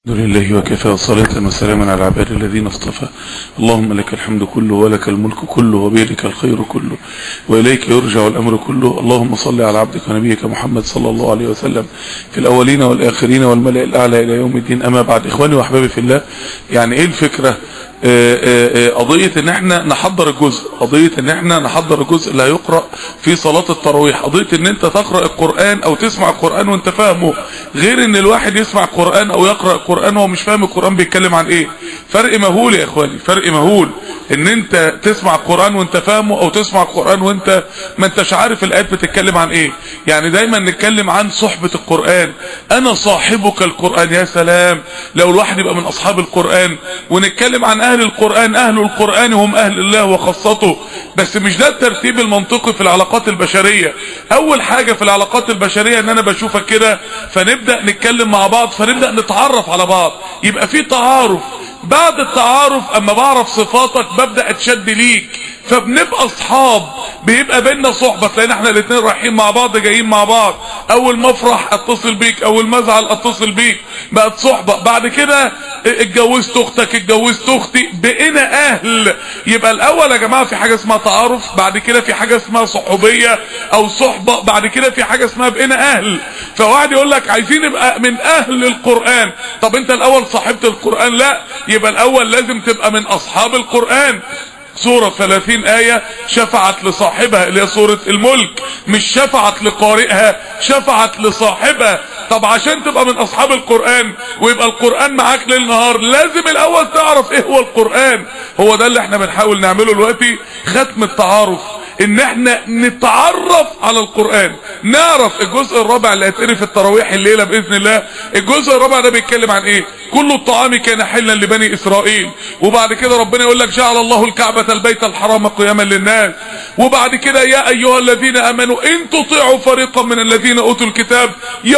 الحمد لله وكفى وصلاة وسلاما على عباد الذين اصطفى اللهم لك الحمد كله ولك الملك كله وبيدك الخير كله وإليك يرجع الأمر كله اللهم صل على عبدك ونبيك محمد صلى الله عليه وسلم في الأولين والآخرين والملأ الأعلى إلى يوم الدين أما بعد إخواني وأحبابي في الله يعني إيه الفكرة آآ آآ قضية ان احنا نحضر الجزء قضية ان احنا نحضر الجزء اللي هيقرأ في صلاة التراويح قضية ان انت تقرأ القرآن او تسمع القرآن وانت فاهمه غير ان الواحد يسمع القرآن او يقرأ القرآن وهو مش فاهم القرآن بيتكلم عن ايه فرق مهول يا اخواني فرق مهول ان انت تسمع القرآن وانت فاهمه او تسمع القرآن وانت ما انتش عارف الايات بتتكلم عن ايه يعني دايما نتكلم عن صحبة القرآن انا صاحبك القرآن يا سلام لو الواحد يبقى من اصحاب القرآن ونتكلم عن اهل القرآن اهل القرآن هم اهل الله وخاصته بس مش ده الترتيب المنطقي في العلاقات البشرية اول حاجة في العلاقات البشرية ان انا بشوفك كده فنبدأ نتكلم مع بعض فنبدأ نتعرف على بعض يبقى في تعارف بعد التعارف اما بعرف صفاتك ببدأ اتشد ليك فبنبقى اصحاب بيبقى بينا صحبة تلاقينا احنا الاثنين رايحين مع بعض جايين مع بعض اول ما افرح اتصل بيك اول ما ازعل اتصل بيك بقت صحبة بعد كده اتجوزت اختك اتجوزت اختي بقينا اهل يبقى الاول يا جماعة في حاجة اسمها تعارف بعد كده في حاجة اسمها صحوبية او صحبة بعد كده في حاجة اسمها بقينا اهل فواحد يقول لك عايزين نبقى من اهل القرآن طب انت الاول صاحبت القرآن لا يبقى الاول لازم تبقى من اصحاب القرآن سورة 30 آية شفعت لصاحبها اللي هي سورة الملك مش شفعت لقارئها شفعت لصاحبها طب عشان تبقى من اصحاب القرآن ويبقى القرآن معاك ليل نهار لازم الاول تعرف ايه هو القرآن هو ده اللي احنا بنحاول نعمله دلوقتي ختم التعارف ان احنا نتعرف على القرآن نعرف الجزء الرابع اللي هيتقري في التراويح الليلة باذن الله الجزء الرابع ده بيتكلم عن ايه كل الطعام كان حلا لبني اسرائيل وبعد كده ربنا يقول لك جعل الله الكعبة البيت الحرام قياما للناس وبعد كده يا ايها الذين امنوا ان تطيعوا فريقا من الذين اوتوا الكتاب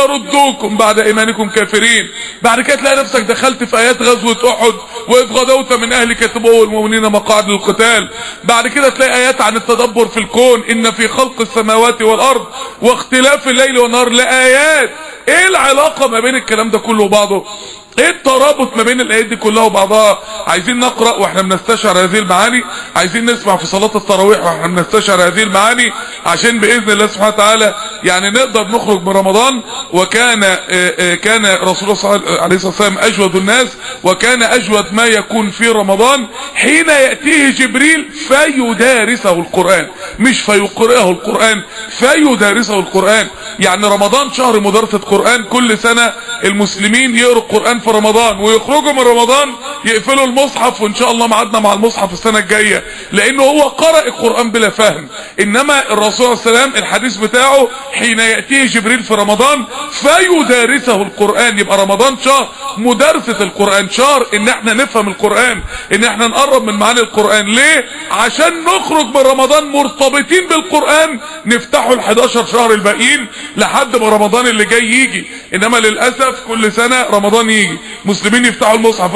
يردوكم بعد ايمانكم كافرين بعد كده تلاقي نفسك دخلت في ايات غزوة احد واذ غدوت من اهلك تبوء المؤمنين مقاعد للقتال بعد كده تلاقي ايات عن التدبر في الكون ان في خلق السماوات والارض واختلاف الليل والنهار لايات ايه العلاقة ما بين الكلام ده كله وبعضه ايه الترابط ما بين الايات دي كلها وبعضها عايزين نقرأ واحنا بنستشعر هذه المعاني عايزين نسمع في صلاة التراويح واحنا بنستشعر هذه المعاني عشان باذن الله سبحانه وتعالى يعني نقدر نخرج من رمضان وكان كان رسول الله عليه الصلاه والسلام اجود الناس وكان اجود ما يكون في رمضان حين ياتيه جبريل فيدارسه القران مش فيقرئه القران فيدارسه القران يعني رمضان شهر مدارسه قران كل سنه المسلمين يقروا القران في رمضان ويخرجوا من رمضان يقفلوا المصحف وان شاء الله معادنا مع المصحف السنه الجايه لانه هو قرأ القران بلا فهم انما الرسول صلى الله عليه وسلم الحديث بتاعه حين ياتيه جبريل في رمضان فيدارسه القران يبقى رمضان شهر مدارسه القران شهر ان احنا نفهم القران ان احنا نقرب من معاني القران ليه عشان نخرج من رمضان مرتبطين بالقران نفتحوا ال11 شهر الباقيين لحد ما رمضان اللي جاي يجي انما للاسف كل سنه رمضان يجي مسلمين يفتحوا المصحف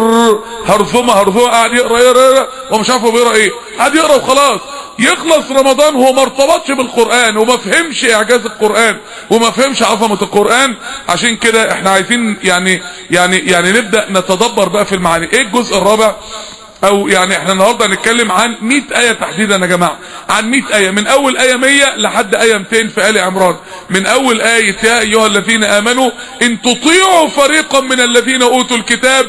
هرثمه هرثمه قاعد يقرا يقرا ومش عارف هو بيقرا ايه قاعد يقرا وخلاص يخلص رمضان هو ما ارتبطش بالقرآن وما فهمش اعجاز القرآن وما فهمش عظمة القرآن عشان كده احنا عايزين يعني يعني يعني نبدأ نتدبر بقى في المعاني ايه الجزء الرابع او يعني احنا النهاردة هنتكلم عن 100 آية تحديدا يا جماعة عن 100 آية من اول آية 100 لحد آية 200 في آل عمران من اول آية يا ايها الذين امنوا ان تطيعوا فريقا من الذين اوتوا الكتاب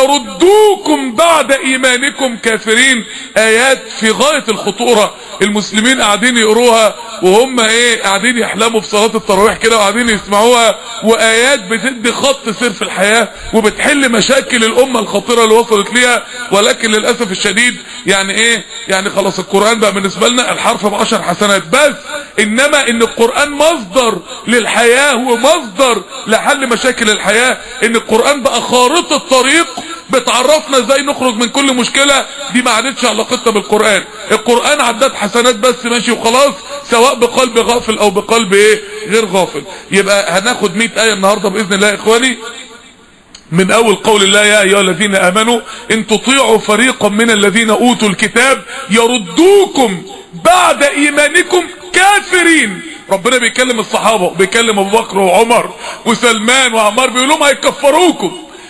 يردوكم بعد ايمانكم كافرين ايات في غاية الخطورة المسلمين قاعدين يقروها وهم ايه قاعدين يحلموا في صلاة التراويح كده وقاعدين يسمعوها وايات بتدي خط سير في الحياة وبتحل مشاكل الامة الخطيرة اللي وصلت ليها ولكن للأسف الشديد يعني ايه يعني خلاص القرآن بقى بالنسبة لنا الحرف بعشر حسنات بس انما ان القرآن مصدر للحياة ومصدر لحل مشاكل الحياة ان القرآن بقى خارطة طريق بتعرفنا ازاي نخرج من كل مشكلة دي ما عادتش علاقتنا بالقرآن القرآن عداد حسنات بس ماشي وخلاص سواء بقلب غافل او بقلب ايه غير غافل يبقى هناخد 100 آية النهاردة بإذن الله يا اخواني من اول قول الله يا ايها الذين امنوا ان تطيعوا فريقا من الذين اوتوا الكتاب يردوكم بعد ايمانكم كافرين ربنا بيكلم الصحابة بيكلم ابو بكر وعمر وسلمان وعمار بيقول لهم هيكفروكم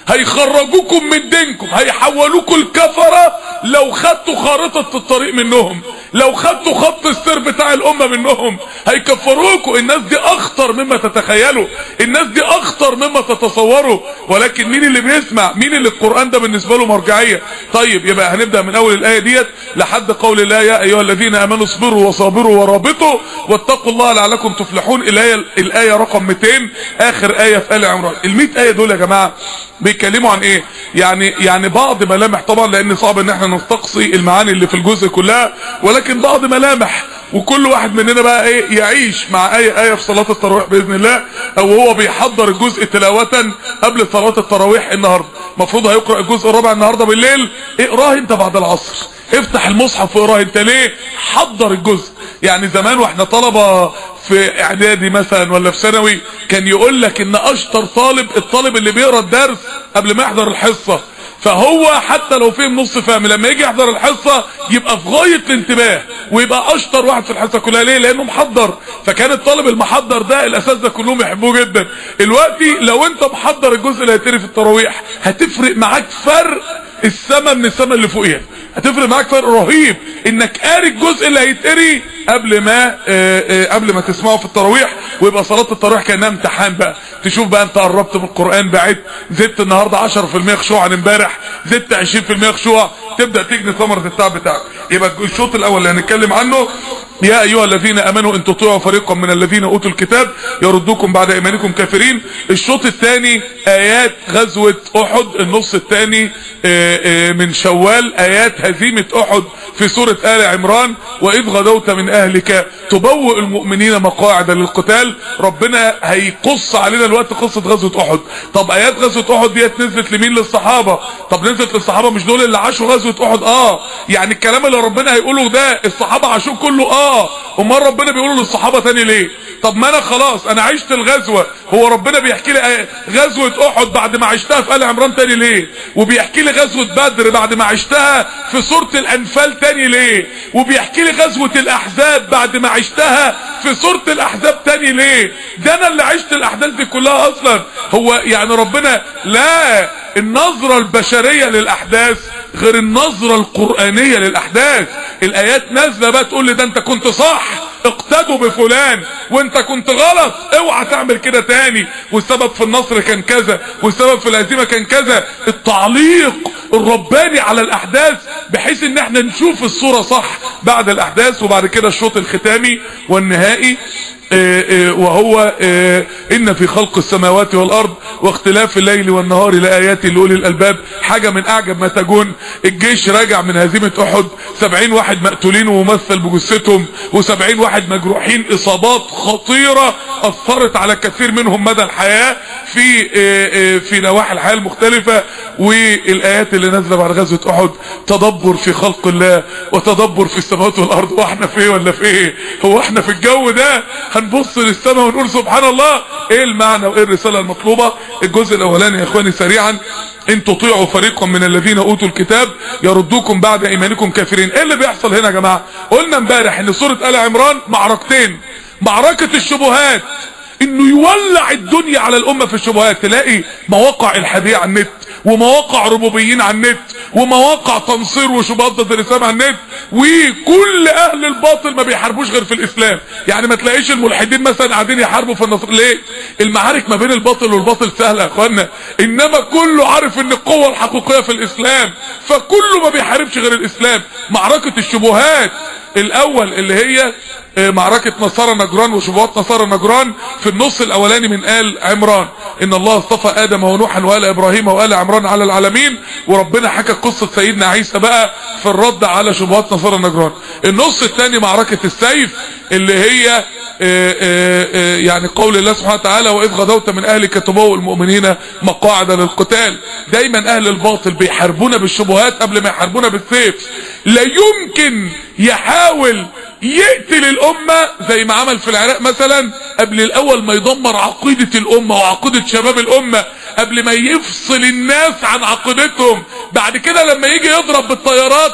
هيخرجوكم من دينكم هيحولوكم الكفرة لو خدتوا خارطة الطريق منهم لو خدتوا خط السير بتاع الامة منهم هيكفروكم الناس دي اخطر مما تتخيلوا الناس دي اخطر مما تتصوروا ولكن مين اللي بيسمع مين اللي القرآن ده بالنسبة له مرجعية طيب يبقى هنبدأ من اول الاية ديت لحد قول الله يا ايها الذين امنوا اصبروا وصابروا ورابطوا واتقوا الله لعلكم تفلحون الايه الايه رقم 200 اخر ايه في ال عمران ال100 ايه دول يا جماعه بيتكلموا عن ايه يعني يعني بعض ملامح طبعا لان صعب ان احنا نستقصي المعاني اللي في الجزء كلها ولكن بعض ملامح وكل واحد مننا بقى ايه يعيش مع اي ايه في صلاه التراويح باذن الله او هو بيحضر الجزء تلاوه قبل صلاه التراويح النهارده المفروض هيقرا الجزء الرابع النهارده بالليل اقراه انت بعد العصر افتح المصحف واقراه انت ليه حضر الجزء يعني زمان واحنا طلبة في اعدادي مثلا ولا في ثانوي كان يقول لك ان اشطر طالب الطالب اللي بيقرا الدرس قبل ما يحضر الحصة فهو حتى لو فهم نص فهم لما يجي يحضر الحصة يبقى في غاية الانتباه ويبقى اشطر واحد في الحصة كلها ليه لانه محضر فكان الطالب المحضر ده الاساس ده كلهم يحبوه جدا دلوقتي لو انت محضر الجزء اللي هيتري في التراويح هتفرق معاك فرق السما من السما اللي فوقيها هتفرق معاك فرق رهيب انك قاري الجزء اللي هيتقري قبل ما آآ آآ قبل ما تسمعه في التراويح ويبقى صلاه التراويح كانها امتحان بقى تشوف بقى انت قربت من القران بعيد زدت النهارده 10% خشوع عن امبارح زدت 20% خشوع تبدا تجني ثمره التعب بتاعك يبقى الشوط الاول اللي هنتكلم عنه يا ايها الذين امنوا ان تطيعوا فريقا من الذين اوتوا الكتاب يردوكم بعد ايمانكم كافرين الشوط الثاني ايات غزوه احد النص الثاني من شوال ايات هزيمه احد في سوره ال عمران واذ غدوت من اهلك تبوئ المؤمنين مقاعد للقتال ربنا هيقص علينا الوقت قصه غزوه احد طب ايات غزوه احد ديت نزلت لمين للصحابه طب نزلت للصحابه مش دول اللي عاشوا غزوه احد اه يعني الكلام اللي ربنا هيقوله ده الصحابه عاشوه كله اه امال ربنا بيقوله للصحابه تاني ليه طب ما انا خلاص انا عشت الغزوه هو ربنا بيحكي لي غزوه احد بعد ما عشتها في ال عمران تاني ليه وبيحكي لي غزوه بدر بعد ما عشتها في سوره الانفال تاني ليه وبيحكي لي غزوه الاحزاب بعد ما عشتها في سوره الاحزاب تاني ليه ده انا اللي عشت الاحداث دي كلها اصلا هو يعني ربنا لا النظره البشريه للاحداث غير النظره القرانيه للاحداث الايات نازله بقى تقول لي ده انت كنت صح اقتدوا بفلان وانت كنت غلط اوعى تعمل كده تاني والسبب في النصر كان كذا والسبب في الهزيمه كان كذا التعليق الرباني على الاحداث بحيث ان احنا نشوف الصوره صح بعد الاحداث وبعد كده الشوط الختامي والنهائي وهو ان في خلق السماوات والارض واختلاف الليل والنهار لايات لاولي الالباب حاجه من اعجب ما تكون الجيش راجع من هزيمه احد 70 واحد مقتولين وممثل بجثتهم و70 واحد مجروحين اصابات خطيره اثرت على كثير منهم مدى الحياه في في نواحي الحياه المختلفه والايات اللي نازله بعد غزوه احد تدبر في خلق الله وتدبر في السماوات والارض واحنا في ايه ولا في ايه هو احنا في الجو ده هنبص للسماء ونقول سبحان الله ايه المعنى وايه الرساله المطلوبه الجزء الاولاني يا اخواني سريعا ان تطيعوا فريقا من الذين اوتوا الكتاب يردوكم بعد ايمانكم كافرين ايه اللي بيحصل هنا يا جماعه قلنا امبارح ان سوره ال عمران معركتين معركه الشبهات انه يولع الدنيا على الامه في الشبهات تلاقي مواقع الحاديه على النت ومواقع ربوبيين على النت ومواقع تنصير وشبهات ضد الاسلام على النت وكل اهل الباطل ما بيحاربوش غير في الاسلام يعني ما تلاقيش الملحدين مثلا قاعدين يحاربوا في النصر ليه المعارك ما بين الباطل والباطل سهله يا اخوانا انما كله عارف ان القوه الحقيقيه في الاسلام فكله ما بيحاربش غير الاسلام معركه الشبهات الاول اللي هي معركة نصارى نجران وشبهات نصارى نجران في النص الاولاني من آل عمران ان الله اصطفى ادم ونوحا وآل ابراهيم وآل عمران على العالمين وربنا حكى قصة سيدنا عيسى بقى في الرد على شبهات نصارى نجران النص الثاني معركة السيف اللي هي آآ آآ يعني قول الله سبحانه وتعالى واذ غدوت من اهلك تبوء المؤمنين مقاعد للقتال دايما اهل الباطل بيحاربونا بالشبهات قبل ما يحاربونا بالسيف لا يمكن يحاول يقتل الامة زي ما عمل في العراق مثلا قبل الاول ما يدمر عقيدة الامة وعقيدة شباب الامة قبل ما يفصل الناس عن عقيدتهم بعد كده لما يجي يضرب بالطيارات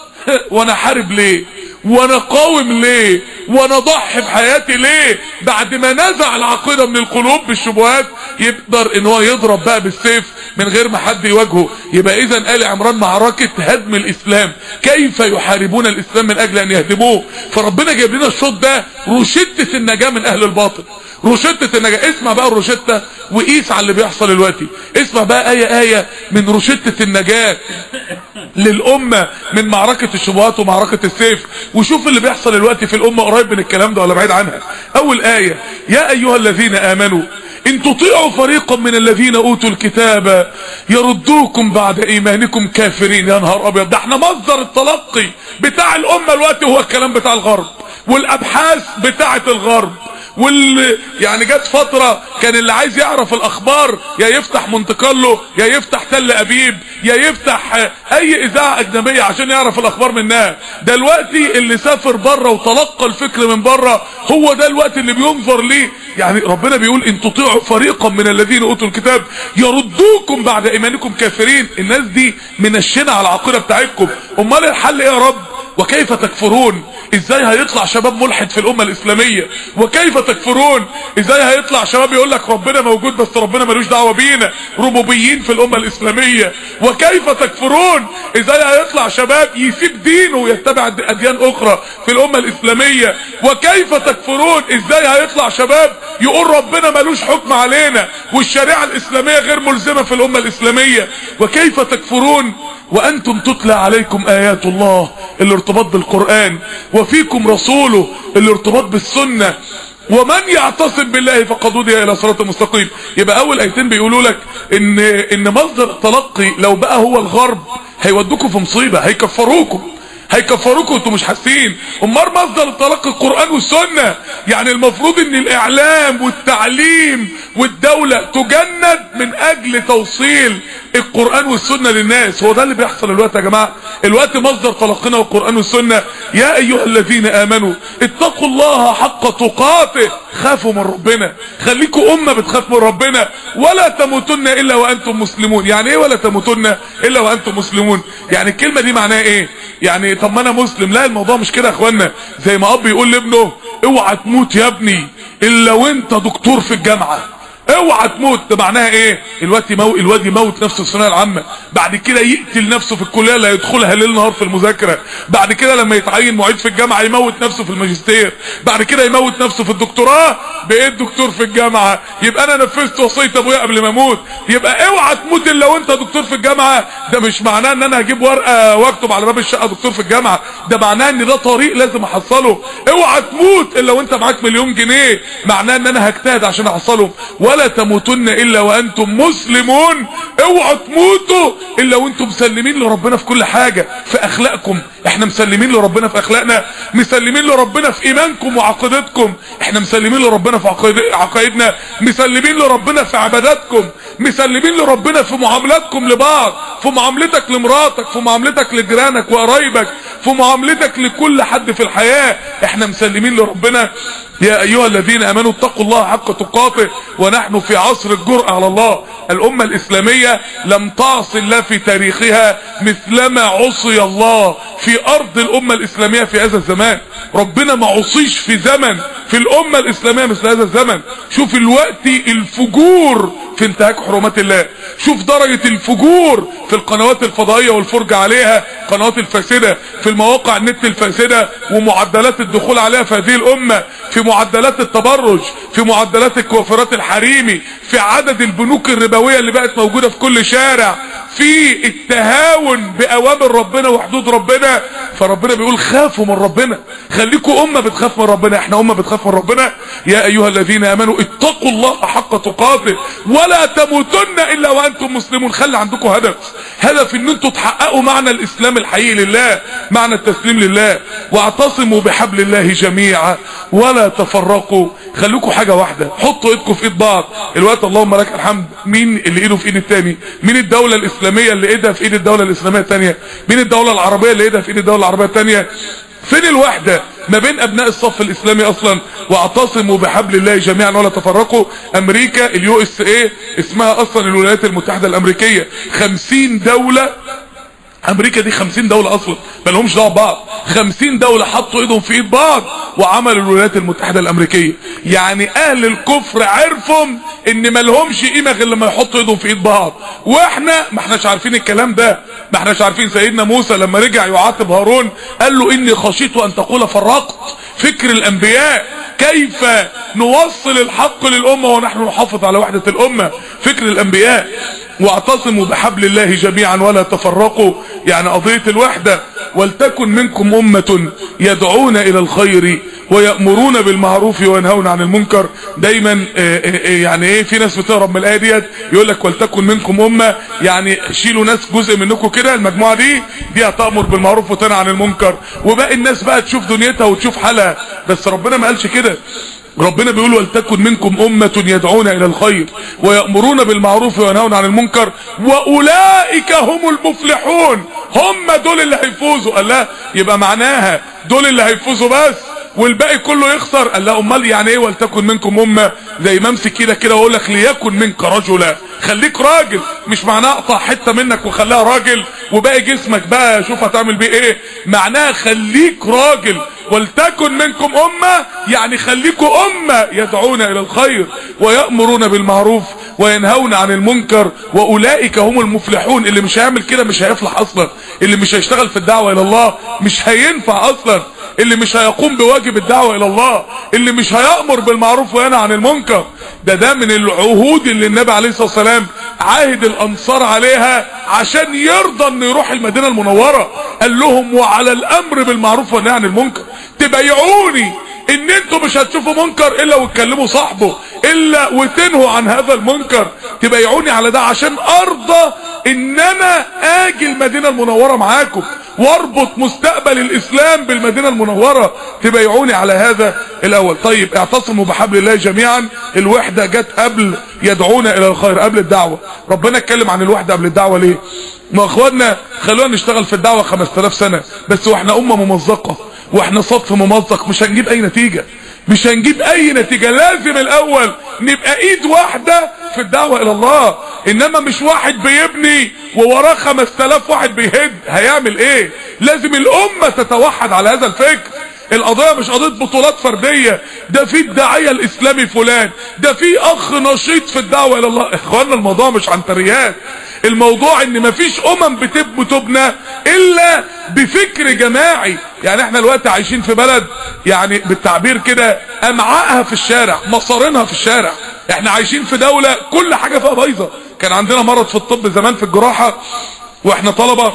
وانا حارب ليه وانا قاوم ليه وانا ضحي بحياتي ليه بعد ما نزع العقيدة من القلوب بالشبهات يقدر ان هو يضرب بقى بالسيف من غير ما حد يواجهه يبقى اذا آل عمران معركة هدم الاسلام كيف يحاربون الاسلام من اجل ان يهدموه فربنا جايب لنا الشوط ده روشتة النجاة من اهل الباطل روشتة النجاة اسمع بقى الروشتة وقيس على اللي بيحصل دلوقتي اسمع بقى آية آية من روشتة النجاة للأمة من معركة الشبهات ومعركة السيف وشوف اللي بيحصل دلوقتي في الأمة قريب من الكلام ده ولا بعيد عنها أول آية يا أيها الذين آمنوا إن تطيعوا فريقا من الذين أوتوا الكتاب يردوكم بعد إيمانكم كافرين يا نهار أبيض ده احنا مصدر التلقي بتاع الأمة الوقت هو الكلام بتاع الغرب والأبحاث بتاعة الغرب وال يعني جت فترة كان اللي عايز يعرف الاخبار يا يفتح مونت كارلو يا يفتح تل ابيب يا يفتح اي اذاعة اجنبية عشان يعرف الاخبار منها دلوقتي اللي سافر بره وتلقى الفكر من بره هو ده الوقت اللي بينظر ليه يعني ربنا بيقول ان تطيعوا فريقا من الذين اوتوا الكتاب يردوكم بعد ايمانكم كافرين الناس دي منشنة على العقيدة بتاعتكم امال الحل ايه يا رب وكيف تكفرون ازاي هيطلع شباب ملحد في الامة الاسلامية وكيف تكفرون ازاي هيطلع شباب يقول لك ربنا موجود بس ربنا ملوش دعوة بينا ربوبيين في الامة الاسلامية وكيف تكفرون ازاي هيطلع شباب يسيب دينه ويتبع اديان اخرى في الامة الاسلامية وكيف تكفرون ازاي هيطلع شباب يقول ربنا ملوش حكم علينا والشريعة الاسلامية غير ملزمة في الامة الاسلامية وكيف تكفرون وانتم تتلى عليكم ايات الله الارتباط بالقرآن وفيكم رسوله الارتباط بالسنة ومن يعتصم بالله فقد هدي الى صراط مستقيم يبقى اول ايتين بيقولوا لك ان ان مصدر التلقي لو بقى هو الغرب هيودوكم في مصيبه هيكفروكم هيكفروكم وانتم مش حاسين امال مصدر تلقي القران والسنه يعني المفروض ان الاعلام والتعليم والدوله تجند من اجل توصيل القران والسنه للناس هو ده اللي بيحصل الوقت يا جماعه الوقت مصدر تلقينا القران والسنه يا ايها الذين امنوا اتقوا الله حق تقاته خافوا من ربنا خليكم امه بتخاف من ربنا ولا تموتن الا وانتم مسلمون يعني ايه ولا تموتن الا وانتم مسلمون يعني الكلمه دي معناها ايه يعني طب ما انا مسلم لا الموضوع مش كده يا اخوانا زي ما اب يقول لابنه اوعى تموت يا ابني الا وانت دكتور في الجامعه اوعى تموت ده معناها ايه الواد يمو... الواد يموت نفسه في الثانويه العامه بعد كده يقتل نفسه في الكليه اللي هيدخلها ليل نهار في المذاكره بعد كده لما يتعين معيد في الجامعه يموت نفسه في الماجستير بعد كده يموت نفسه في الدكتوراه بقيت دكتور في الجامعه يبقى انا نفذت وصيه ابويا قبل ما اموت يبقى اوعى تموت الا وانت دكتور في الجامعه ده مش معناه ان انا هجيب ورقه واكتب على باب الشقه دكتور في الجامعه ده معناه ان ده طريق لازم احصله اوعى تموت الا وانت معاك مليون جنيه معناه ان انا هجتهد عشان احصلهم ولا تموتن الا وانتم مسلمون اوعوا تموتوا الا وانتم مسلمين لربنا في كل حاجة في اخلاقكم احنا مسلمين لربنا في اخلاقنا مسلمين لربنا في ايمانكم وعقيدتكم احنا مسلمين لربنا في عقائدنا مسلمين لربنا في عباداتكم مسلمين لربنا في معاملاتكم لبعض في معاملتك لمراتك في معاملتك لجيرانك وقرايبك في معاملتك لكل حد في الحياة احنا مسلمين لربنا يا ايها الذين امنوا اتقوا الله حق تقاته ونحن في عصر الجرأة على الله الامة الاسلامية لم تعص الله في تاريخها مثلما عصي الله في ارض الامة الاسلامية في هذا الزمان ربنا ما عصيش في زمن في الامة الاسلامية مثل هذا الزمن شوف الوقت الفجور في انتهاك حرمات الله شوف درجة الفجور في القنوات الفضائية والفرجة عليها قنوات الفاسدة في المواقع النت الفاسدة ومعدلات الدخول عليها في هذه الامة في معدلات التبرج في معدلات الكوافرات الحريمي في عدد البنوك الربوية اللي بقت موجودة في كل شارع في التهاون بأوامر ربنا وحدود ربنا فربنا بيقول خافوا من ربنا خليكوا أمة بتخاف من ربنا احنا أمة بتخاف من ربنا يا أيها الذين آمنوا اتقوا الله حق تقاته ولا تموتن إلا وأنتم مسلمون خلي عندكم هدف هدف ان انتوا تحققوا معنى الإسلام الحقيقي لله معنى التسليم لله واعتصموا بحبل الله جميعا ولا تفرقوا خليكوا حاجة واحدة حطوا ايدكم في ايد بعض الوقت اللهم لك الحمد مين اللي ايده في ايد التاني مين الدولة الاسلامية اللي ايدها في ايد الدولة الاسلامية التانية مين الدولة العربية اللي ايدها في ايد الدولة العربية التانية فين الوحدة ما بين ابناء الصف الاسلامي اصلا واعتصموا بحبل الله جميعا ولا تفرقوا امريكا اليو اس اي اسمها اصلا الولايات المتحدة الامريكية خمسين دولة امريكا دي 50 دولة اصلا ما لهمش دعوه ببعض خمسين دولة حطوا ايدهم في ايد بعض وعملوا الولايات المتحدة الامريكية يعني اهل الكفر عرفوا ان ملهمش قيمة غير لما يحطوا ايدهم في ايد بعض واحنا ما احناش عارفين الكلام ده ما احناش عارفين سيدنا موسى لما رجع يعاتب هارون قال له اني خشيت ان تقول فرقت فكر الانبياء كيف نوصل الحق للأمة ونحن نحافظ على وحدة الأمة فكر الأنبياء واعتصموا بحبل الله جميعا ولا تفرقوا يعني قضية الوحدة ولتكن منكم أمة يدعون إلى الخير ويأمرون بالمعروف وينهون عن المنكر دايما يعني ايه في ناس بتهرب من الآية ديت يقول لك ولتكن منكم أمة يعني شيلوا ناس جزء منكم كده المجموعة دي دي هتأمر بالمعروف وتنهى عن المنكر وباقي الناس بقى تشوف دنيتها وتشوف حالها بس ربنا ما قالش كده ربنا بيقول ولتكن منكم أمة يدعون إلى الخير ويأمرون بالمعروف وينهون عن المنكر وأولئك هم المفلحون هم دول اللي هيفوزوا قال لا يبقى معناها دول اللي هيفوزوا بس والباقي كله يخسر قال لا امال يعني ايه ولتكن منكم امه زي ما امسك كده كده واقول لك ليكن منك رجلا خليك راجل مش معناه اقطع حته منك وخليها راجل وباقي جسمك بقى شوف هتعمل بيه ايه معناها خليك راجل ولتكن منكم امه يعني خليكوا امه يدعون الى الخير ويامرون بالمعروف وينهون عن المنكر واولئك هم المفلحون اللي مش هيعمل كده مش هيفلح اصلا اللي مش هيشتغل في الدعوه الى الله مش هينفع اصلا اللي مش هيقوم بواجب الدعوة الى الله اللي مش هيأمر بالمعروف وينهى عن المنكر ده ده من العهود اللي النبي عليه الصلاة والسلام عاهد الانصار عليها عشان يرضى انه يروح المدينة المنورة قال لهم وعلى الامر بالمعروف والنهي عن المنكر تبيعوني ان انتوا مش هتشوفوا منكر الا وتكلموا صاحبه الا وتنهوا عن هذا المنكر تبيعوني على ده عشان ارضى ان انا اجي المدينة المنورة معاكم واربط مستقبل الاسلام بالمدينة المنورة تبيعوني على هذا الاول طيب اعتصموا بحبل الله جميعا الوحدة جت قبل يدعونا الى الخير قبل الدعوة ربنا اتكلم عن الوحدة قبل الدعوة ليه ما اخواننا خلونا نشتغل في الدعوة 5000 سنة بس واحنا امة ممزقة واحنا صف ممزق مش هنجيب اي نتيجة مش هنجيب اي نتيجة لازم الاول نبقى ايد واحدة في الدعوة الى الله انما مش واحد بيبني ووراه 5000 واحد بيهد هيعمل ايه لازم الامة تتوحد على هذا الفكر القضية مش قضية بطولات فردية ده في الداعية الاسلامي فلان ده في اخ نشيط في الدعوة الى الله اخوانا الموضوع مش عن تريات الموضوع ان مفيش امم بتب تبنى الا بفكر جماعي يعني احنا دلوقتي عايشين في بلد يعني بالتعبير كده امعائها في الشارع مصارينها في الشارع احنا عايشين في دولة كل حاجة فيها بايظة كان عندنا مرض في الطب زمان في الجراحة واحنا طلبة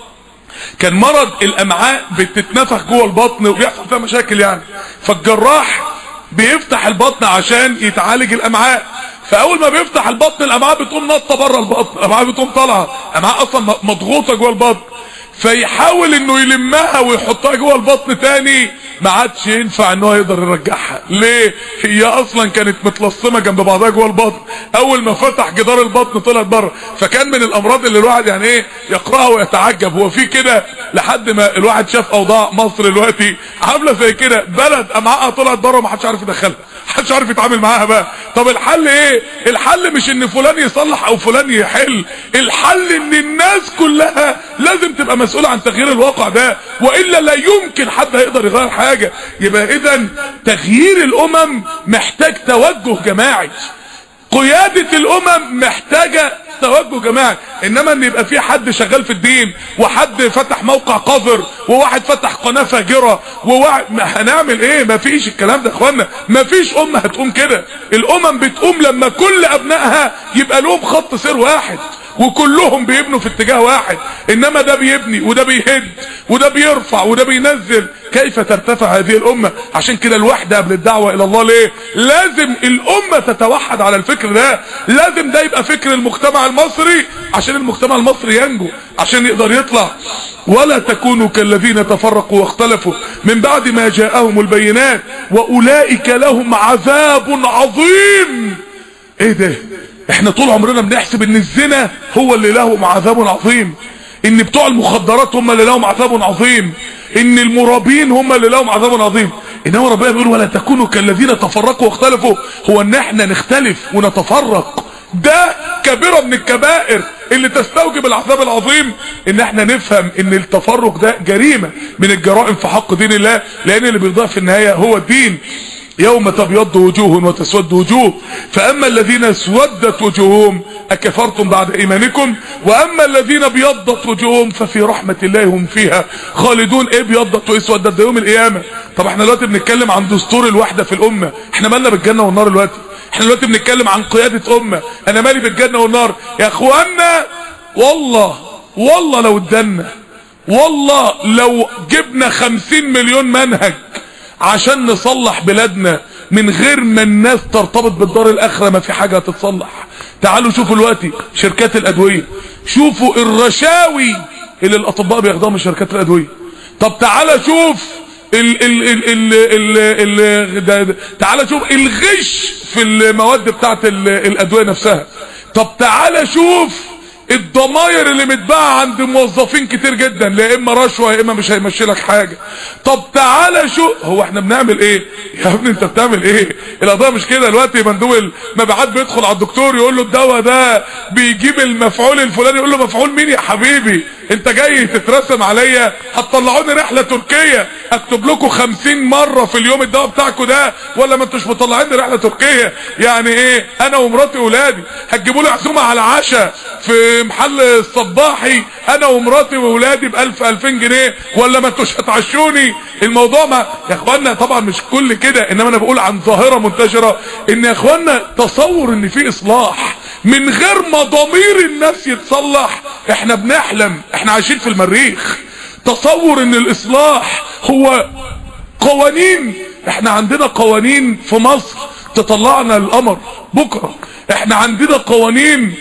كان مرض الامعاء بتتنفخ جوه البطن وبيحصل فيها مشاكل يعني فالجراح بيفتح البطن عشان يتعالج الامعاء فاول ما بيفتح البطن الامعاء بتقوم نطه بره البطن الامعاء بتقوم طالعه الامعاء اصلا مضغوطه جوه البطن فيحاول انه يلمها ويحطها جوه البطن تاني ما عادش ينفع ان هو يقدر يرجعها ليه هي اصلا كانت متلصمه جنب بعضها جوه البطن اول ما فتح جدار البطن طلعت بره فكان من الامراض اللي الواحد يعني ايه يقراها ويتعجب هو في كده لحد ما الواحد شاف اوضاع مصر دلوقتي عامله زي كده بلد امعائها طلعت بره وما حدش عارف يدخلها محدش عارف يتعامل معاها بقى طب الحل ايه الحل مش ان فلان يصلح او فلان يحل الحل ان الناس كلها لازم تبقى مسؤولة عن تغيير الواقع ده وإلا لا يمكن حد هيقدر يغير حاجة يبقى إذا تغيير الأمم محتاج توجه جماعي قيادة الأمم محتاجة توجه جماعي انما ان يبقى في حد شغال في الدين وحد فتح موقع قذر وواحد فتح قناة فاجرة وواحد هنعمل ايه ما فيش الكلام ده اخوانا ما فيش امة هتقوم كده الامم بتقوم لما كل ابنائها يبقى لهم خط سير واحد وكلهم بيبنوا في اتجاه واحد انما ده بيبني وده بيهد وده بيرفع وده بينزل كيف ترتفع هذه الامة عشان كده الوحدة قبل الدعوة الى الله ليه لازم الامة تتوحد على الفكر ده لازم ده يبقى فكر المجتمع المصري عشان المجتمع المصري ينجو عشان يقدر يطلع ولا تكونوا كالذين تفرقوا واختلفوا من بعد ما جاءهم البينات واولئك لهم عذاب عظيم ايه ده احنا طول عمرنا بنحسب ان الزنا هو اللي لهم عذاب عظيم ان بتوع المخدرات هم اللي لهم عذاب عظيم ان المرابين هم اللي لهم عذاب عظيم انما ربنا بيقول ولا تكونوا كالذين تفرقوا واختلفوا هو ان احنا نختلف ونتفرق ده كبيرة من الكبائر اللي تستوجب العذاب العظيم ان احنا نفهم ان التفرق ده جريمة من الجرائم في حق دين الله لان اللي بيضيع في النهاية هو الدين يوم تبيض وجوه وتسود وجوه فأما الذين اسودت وجوههم أكفرتم بعد إيمانكم وأما الذين بيضت وجوههم ففي رحمة الله هم فيها خالدون إيه بيضت واسودت ده يوم القيامة طب احنا دلوقتي بنتكلم عن دستور الوحدة في الأمة احنا مالنا بالجنة والنار دلوقتي احنا دلوقتي بنتكلم عن قيادة أمة أنا مالي بالجنة والنار يا أخوانا والله والله لو ادنا والله لو جبنا خمسين مليون منهج عشان نصلح بلادنا من غير ما الناس ترتبط بالدار الاخره ما في حاجه هتتصلح تعالوا شوفوا دلوقتي شركات الادويه شوفوا الرشاوي اللي الاطباء بياخدوها من شركات الادويه طب تعالى شوف ال ال ال ال ال ال ده ده تعالى شوف الغش في المواد بتاعت ال الادويه نفسها طب تعالى شوف الضماير اللي متباعة عند موظفين كتير جدا لا اما رشوة يا اما مش هيمشي لك حاجة طب تعالى شو هو احنا بنعمل ايه يا ابني انت بتعمل ايه القضايا مش كده دلوقتي مندوب المبيعات بيدخل على الدكتور يقول له الدواء ده بيجيب المفعول الفلاني يقول له مفعول مين يا حبيبي انت جاي تترسم عليا هتطلعوني رحلة تركية اكتب لكم خمسين مرة في اليوم الدواء بتاعكم ده ولا ما انتوش مطلعيني رحلة تركية يعني ايه انا ومراتي واولادي هتجيبوا لي عزومة على عشاء في محل الصباحي انا ومراتي واولادي بألف الفين جنيه ولا ما انتوش هتعشوني الموضوع ما يا اخوانا طبعا مش كل كده انما انا بقول عن ظاهرة منتشرة ان يا اخوانا تصور ان في اصلاح من غير ما ضمير الناس يتصلح احنا بنحلم احنا عايشين في المريخ تصور ان الاصلاح هو قوانين احنا عندنا قوانين في مصر تطلعنا القمر بكرة احنا عندنا قوانين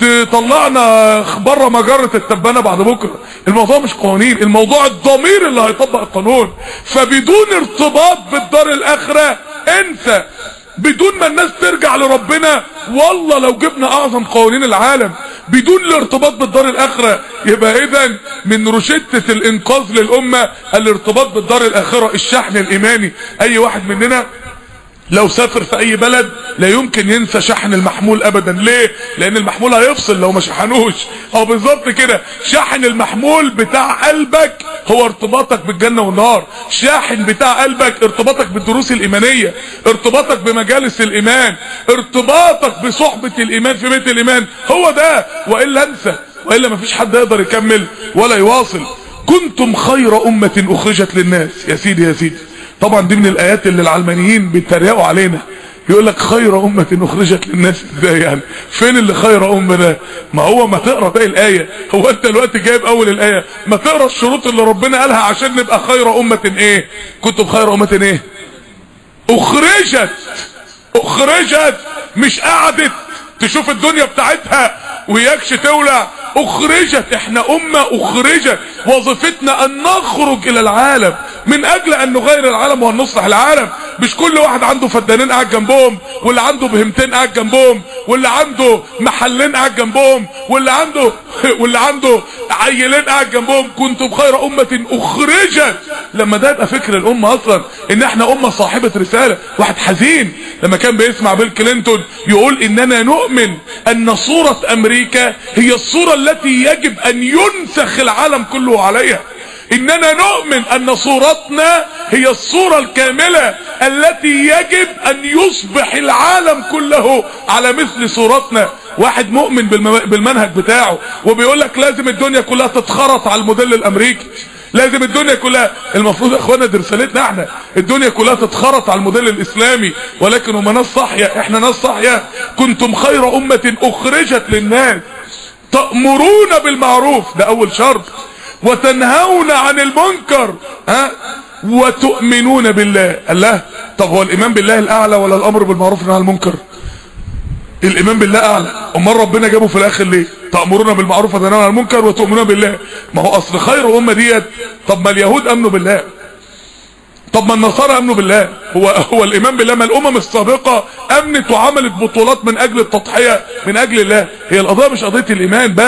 تطلعنا بره مجرة التبانة بعد بكرة الموضوع مش قوانين الموضوع الضمير اللي هيطبق القانون فبدون ارتباط بالدار الاخرة انسى بدون ما الناس ترجع لربنا والله لو جبنا اعظم قوانين العالم بدون الارتباط بالدار الاخرة يبقى اذا من رشدة الانقاذ للامة الارتباط بالدار الاخرة الشحن الايماني اي واحد مننا لو سافر في اي بلد لا يمكن ينسى شحن المحمول ابدا ليه لان المحمول هيفصل لو ما شحنوش او بالظبط كده شحن المحمول بتاع قلبك هو ارتباطك بالجنة والنار شاحن بتاع قلبك ارتباطك بالدروس الايمانية ارتباطك بمجالس الايمان ارتباطك بصحبة الايمان في بيت الايمان هو ده والا انسى والا مفيش حد يقدر يكمل ولا يواصل كنتم خير امة اخرجت للناس يا سيدي يا سيدي طبعا دي من الايات اللي العلمانيين بيتريقوا علينا يقول لك خير امة اخرجت للناس ازاي يعني فين اللي خير امة ده ما هو ما تقرا باقي الايه هو انت دلوقتي جايب اول الايه ما تقرا الشروط اللي ربنا قالها عشان نبقى خير امة ايه كنتم خير امة ايه اخرجت اخرجت مش قعدت تشوف الدنيا بتاعتها وياكش تولع اخرجت احنا امة اخرجت وظيفتنا ان نخرج الى العالم من اجل ان نغير العالم وان نصلح العالم مش كل واحد عنده فدانين قاعد جنبهم واللي عنده بهمتين قاعد جنبهم واللي عنده محلين قاعد جنبهم واللي عنده واللي عنده عيلين قاعد جنبهم كنتم خير امة اخرجت لما ده يبقى فكر الامة اصلا ان احنا امة صاحبة رسالة واحد حزين لما كان بيسمع بيل كلينتون يقول اننا نؤمن ان صورة امريكا هي الصورة التي يجب ان ينسخ العالم كله عليها اننا نؤمن ان صورتنا هي الصورة الكاملة التي يجب ان يصبح العالم كله على مثل صورتنا واحد مؤمن بالمنهج بتاعه وبيقول لك لازم الدنيا كلها تتخرط على الموديل الامريكي لازم الدنيا كلها المفروض يا اخوانا دي رسالتنا احنا الدنيا كلها تتخرط على الموديل الاسلامي ولكن هم ناس صاحيه احنا ناس صاحيه كنتم خير امه اخرجت للناس تأمرون بالمعروف ده اول شرط وتنهون عن المنكر ها وتؤمنون بالله الله طب هو الايمان بالله الاعلى ولا الامر بالمعروف والنهي عن المنكر الايمان بالله اعلى امال ربنا جابه في الاخر ليه تأمرون بالمعروف وتنهون عن المنكر وتؤمنون بالله ما هو اصل خير امه ديت طب ما اليهود امنوا بالله طب ما النصارى امنوا بالله هو هو الايمان بالله ما الامم السابقه امنت وعملت بطولات من اجل التضحيه من اجل الله هي القضيه مش قضيه الايمان بس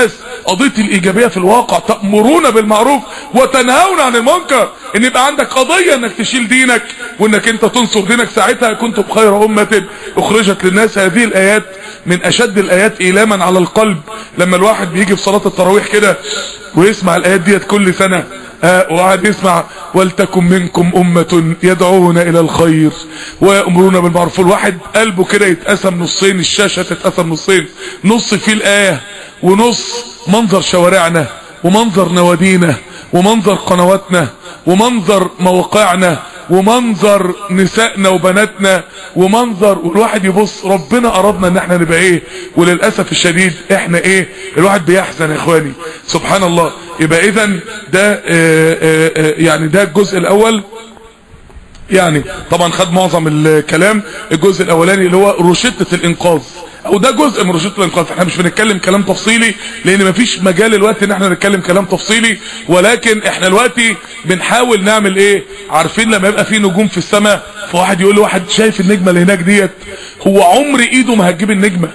قضيه الايجابيه في الواقع تامرون بالمعروف وتنهون عن المنكر ان يبقى عندك قضيه انك تشيل دينك وانك انت تنصر دينك ساعتها كنتم خير امه اخرجت للناس هذه الايات من اشد الايات ايلاما على القلب لما الواحد بيجي في صلاه التراويح كده ويسمع الايات ديت كل سنه آه وقعد يسمع ولتكن منكم أمة يدعون إلى الخير ويأمرون بالمعروف الواحد قلبه كده يتقسم نصين الشاشة تتقسم نصين نص فيه الآية ونص منظر شوارعنا ومنظر نوادينا ومنظر قنواتنا ومنظر مواقعنا ومنظر نسائنا وبناتنا ومنظر والواحد يبص ربنا أرادنا ان احنا نبقى ايه وللأسف الشديد احنا ايه الواحد بيحزن يا اخواني سبحان الله يبقى اذا ده آآ آآ يعني ده الجزء الاول يعني طبعا خد معظم الكلام الجزء الاولاني اللي هو روشتة الانقاذ او ده جزء من روشتة الانقاذ احنا مش بنتكلم كلام تفصيلي لان مفيش مجال الوقت ان احنا نتكلم كلام تفصيلي ولكن احنا دلوقتي بنحاول نعمل ايه عارفين لما يبقى في نجوم في السماء فواحد يقول لواحد شايف النجمة اللي هناك ديت هو عمري ايده ما هتجيب النجمة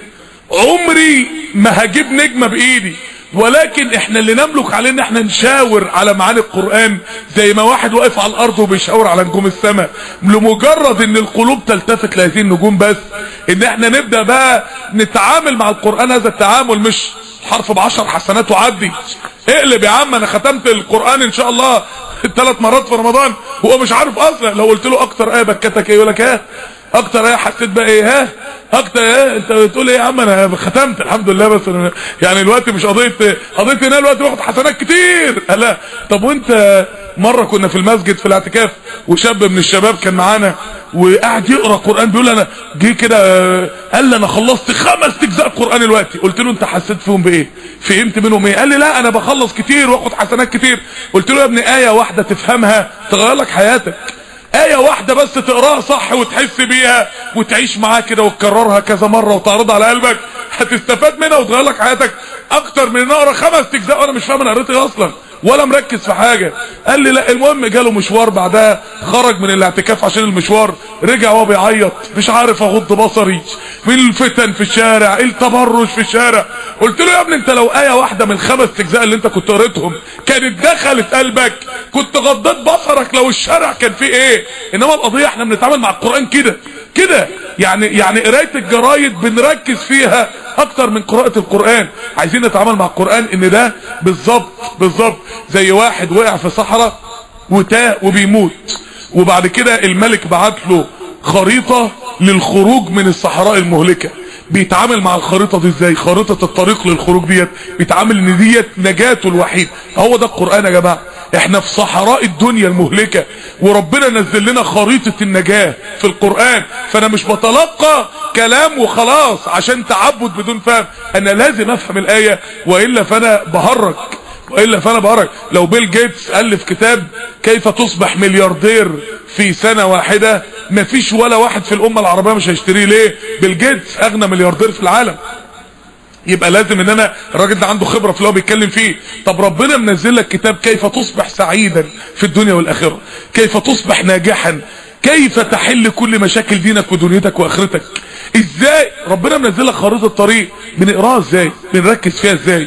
عمري ما هجيب نجمة بايدي ولكن احنا اللي نملك عليه ان احنا نشاور على معاني القرآن زي ما واحد واقف على الارض وبيشاور على نجوم السماء لمجرد ان القلوب تلتفت لهذه النجوم بس ان احنا نبدأ بقى نتعامل مع القرآن هذا التعامل مش حرف بعشر حسنات وعدي اقلب يا عم انا ختمت القرآن ان شاء الله ثلاث مرات في رمضان هو مش عارف اصلا لو قلت له اكتر ايه بكتك ايه يقول لك ايه اكتر ايه حسيت بقى ايه ها اكتر ايه انت بتقول ايه يا عم انا ختمت الحمد لله بس أنا يعني الوقت مش قضيه قضيه ان انا الوقت باخد حسنات كتير لا طب وانت مره كنا في المسجد في الاعتكاف وشاب من الشباب كان معانا وقاعد يقرا قران بيقول انا جه كده قال لي انا خلصت خمس اجزاء قران دلوقتي قلت له انت حسيت فيهم بايه فهمت منهم ايه قال لي لا انا بخلص كتير واخد حسنات كتير قلت له يا ابني ايه واحده تفهمها تغير لك حياتك آية واحدة بس تقراها صح وتحس بيها وتعيش معاها كده وتكررها كذا مرة وتعرضها على قلبك هتستفاد منها وتغير لك حياتك اكتر من ان اقرا خمس اجزاء وانا مش فاهم انا قريت ايه اصلا ولا مركز في حاجة قال لي لا المهم جاله مشوار بعدها خرج من الاعتكاف عشان المشوار رجع وهو بيعيط مش عارف اغض بصري من الفتن في الشارع التبرج في الشارع قلت له يا ابني انت لو آية واحدة من خمس اجزاء اللي انت كنت قريتهم كانت دخلت قلبك كنت غضيت بصرك لو الشارع كان فيه ايه انما القضية احنا بنتعامل مع القرآن كده كده يعني يعني قرايه الجرايد بنركز فيها اكتر من قراءة القرآن عايزين نتعامل مع القرآن ان ده بالظبط بالظبط زي واحد وقع في صحراء وتاه وبيموت وبعد كده الملك بعت له خريطة للخروج من الصحراء المهلكة بيتعامل مع الخريطة دي ازاي خريطة الطريق للخروج ديت بيتعامل ان ديت نجاته الوحيد هو ده القرآن يا جماعة احنا في صحراء الدنيا المهلكة وربنا نزل لنا خريطة النجاة في القرآن فانا مش بتلقى كلام وخلاص عشان تعبد بدون فهم انا لازم افهم الآية وإلا فانا بهرج وإلا فانا بهرج لو بيل جيتس ألف كتاب كيف تصبح ملياردير في سنة واحدة مفيش ولا واحد في الأمة العربية مش هيشتريه ليه بيل جيتس أغنى ملياردير في العالم يبقى لازم ان انا الراجل ده عنده خبرة في اللي هو بيتكلم فيه طب ربنا منزل لك كتاب كيف تصبح سعيدا في الدنيا والاخرة كيف تصبح ناجحا كيف تحل كل مشاكل دينك ودنيتك واخرتك ازاي ربنا منزل لك خريطة الطريق بنقراها ازاي بنركز فيها ازاي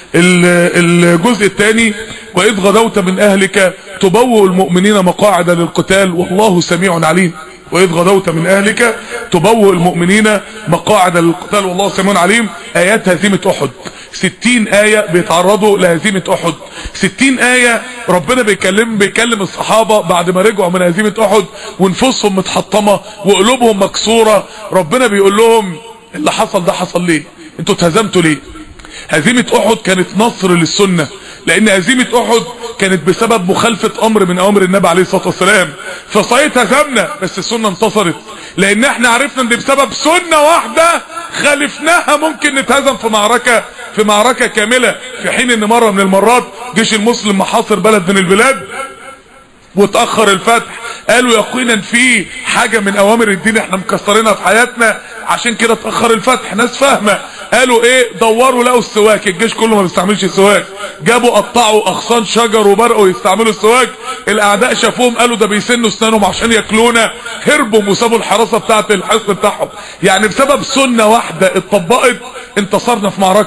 الجزء الثاني واذ غدوت من اهلك تبوئ المؤمنين مقاعد للقتال والله سميع عليم وإذ غدوت من أهلك تبوئ المؤمنين مقاعد للقتال والله سميع عليم آيات هزيمة أحد ستين آية بيتعرضوا لهزيمة أحد ستين آية ربنا بيكلم بيكلم الصحابة بعد ما رجعوا من هزيمة أحد ونفوسهم متحطمة وقلوبهم مكسورة ربنا بيقول لهم اللي حصل ده حصل ليه انتوا اتهزمتوا ليه هزيمة احد كانت نصر للسنة لان هزيمة احد كانت بسبب مخالفة امر من اوامر النبي عليه الصلاة والسلام فصحيح هزمنا بس السنة انتصرت لان احنا عرفنا ان بسبب سنة واحدة خالفناها ممكن نتهزم في معركة في معركة كاملة في حين ان مرة من المرات جيش المسلم محاصر بلد من البلاد وتأخر الفتح قالوا يقينا في حاجة من اوامر الدين احنا مكسرينها في حياتنا عشان كده تأخر الفتح ناس فاهمة قالوا ايه دوروا لقوا السواك الجيش كله ما بيستعملش السواك جابوا قطعوا اغصان شجر وبرقوا يستعملوا السواك الاعداء شافوهم قالوا ده بيسنوا اسنانهم عشان ياكلونا هربوا وسابوا الحراسة بتاعت الحصن بتاعهم يعني بسبب سنة واحدة اتطبقت انتصرنا في معركة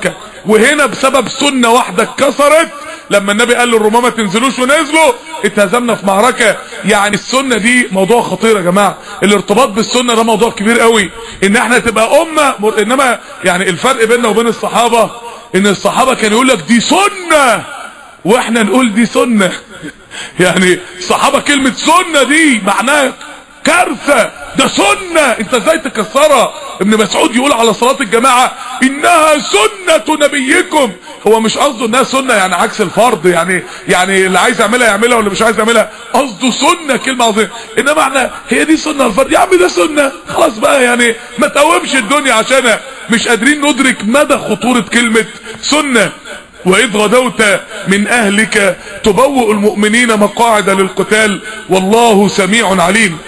وهنا بسبب سنة واحدة اتكسرت لما النبي قال للرماة ما تنزلوش ونزلوا اتهزمنا في معركة يعني السنة دي موضوع خطير يا جماعة الارتباط بالسنة ده موضوع كبير قوي ان احنا تبقى امة مر... انما يعني الفرق بيننا وبين الصحابة ان الصحابة كانوا يقول لك دي سنة واحنا نقول دي سنة يعني الصحابة كلمة سنة دي معناها كارثة ده سنة انت ازاي تكسرها ابن مسعود يقول على صلاة الجماعة انها سنة نبيكم هو مش قصده انها سنة يعني عكس الفرض يعني يعني اللي عايز يعملها يعملها واللي مش عايز يعملها قصده سنة كلمة عظيمة انما احنا هي دي سنة الفرض يا عم ده سنة خلاص بقى يعني ما تقومش الدنيا عشانها مش قادرين ندرك مدى خطورة كلمة سنة وإذ غدوت من أهلك تبوئ المؤمنين مقاعد للقتال والله سميع عليم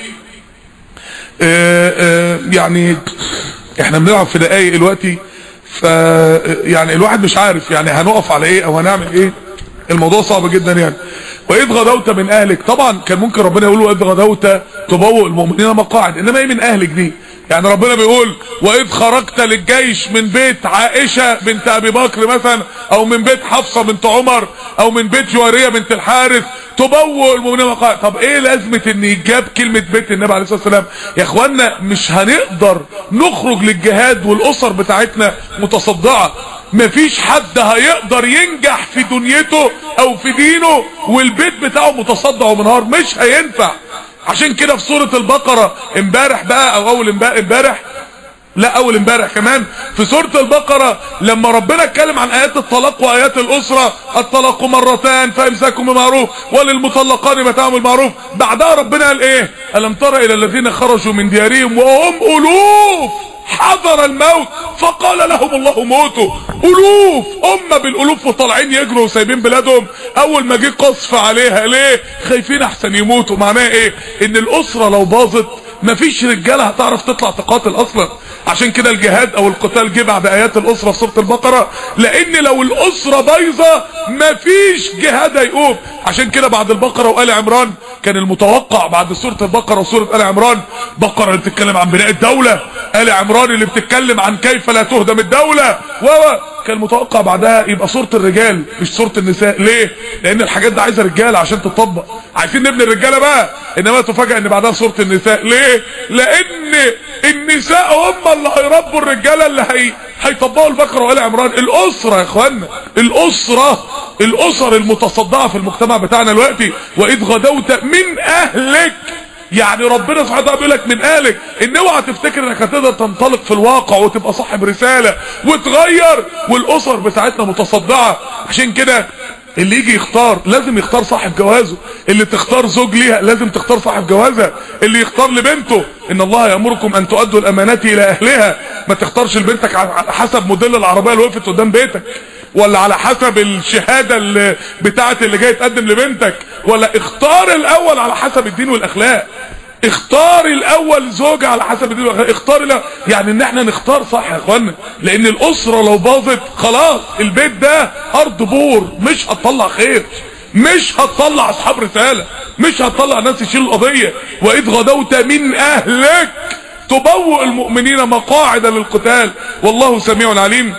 آآ آآ يعني احنا بنلعب في دقايق دلوقتي ف يعني الواحد مش عارف يعني هنقف على ايه او هنعمل ايه الموضوع صعب جدا يعني واذ غدوت من اهلك طبعا كان ممكن ربنا يقول واذ غدوت تبوء المؤمنين مقاعد انما ايه من اهلك دي يعني ربنا بيقول واذ خرجت للجيش من بيت عائشة بنت ابي بكر مثلا او من بيت حفصة بنت عمر او من بيت جوارية بنت الحارث تبوء المؤمنين مقاعد طب ايه لازمة ان يجاب كلمة بيت النبي عليه الصلاة والسلام يا اخوانا مش هنقدر نخرج للجهاد والاسر بتاعتنا متصدعة مفيش حد هيقدر ينجح في دنيته او في دينه والبيت بتاعه متصدع ومنهار مش هينفع عشان كده في سورة البقرة امبارح بقى او اول امبارح لا اول امبارح كمان في سورة البقرة لما ربنا اتكلم عن ايات الطلاق وايات الاسرة الطلاق مرتان فامساكم بمعروف وللمطلقان متاع بالمعروف بعدها ربنا قال ايه الم تر الى الذين خرجوا من ديارهم وهم الوف حضر الموت فقال لهم الله موتوا الوف امه بالالوف وطالعين يجروا وسايبين بلادهم اول ما جه قصف عليها ليه خايفين احسن يموتوا معناها ايه ان الاسره لو باظت مفيش رجاله هتعرف تطلع تقاتل اصلا عشان كده الجهاد او القتال جه بعد ايات الاسره في سوره البقره لان لو الاسره بايظه مفيش جهاد هيقوم عشان كده بعد البقره وال عمران كان المتوقع بعد سوره البقره وسوره ال عمران بقره اللي بتتكلم عن بناء الدوله ال عمران اللي بتتكلم عن كيف لا تهدم الدوله و كان متوقع بعدها يبقى صورة الرجال مش صورة النساء ليه لان الحاجات دي عايزة رجالة عشان تطبق عايزين نبني الرجالة بقى انما تفاجئ ان بعدها صورة النساء ليه لان النساء هم اللي هيربوا الرجالة اللي هي هيطبقوا البقرة وآل عمران الاسرة يا اخوانا الاسرة الاسر المتصدعة في المجتمع بتاعنا دلوقتي واذ غدوت من اهلك يعني ربنا سبحانه وتعالى بيقول لك من قالك ان اوعى تفتكر انك هتقدر تنطلق في الواقع وتبقى صاحب رسالة وتغير والاسر بتاعتنا متصدعة عشان كده اللي يجي يختار لازم يختار صاحب جوازه اللي تختار زوج ليها لازم تختار صاحب جوازها اللي يختار لبنته ان الله يامركم ان تؤدوا الامانات الى اهلها ما تختارش لبنتك على حسب موديل العربيه اللي وقفت قدام بيتك ولا على حسب الشهادة اللي بتاعت اللي جاي تقدم لبنتك ولا اختار الاول على حسب الدين والاخلاق اختار الاول زوجة على حسب الدين والاخلاق اختار لا يعني ان احنا نختار صح يا اخوانا لان الاسرة لو باظت خلاص البيت ده ارض بور مش هتطلع خير مش هتطلع اصحاب رسالة مش هتطلع ناس يشيلوا القضية واذ غدوت من اهلك تبوء المؤمنين مقاعد للقتال والله سميع عليم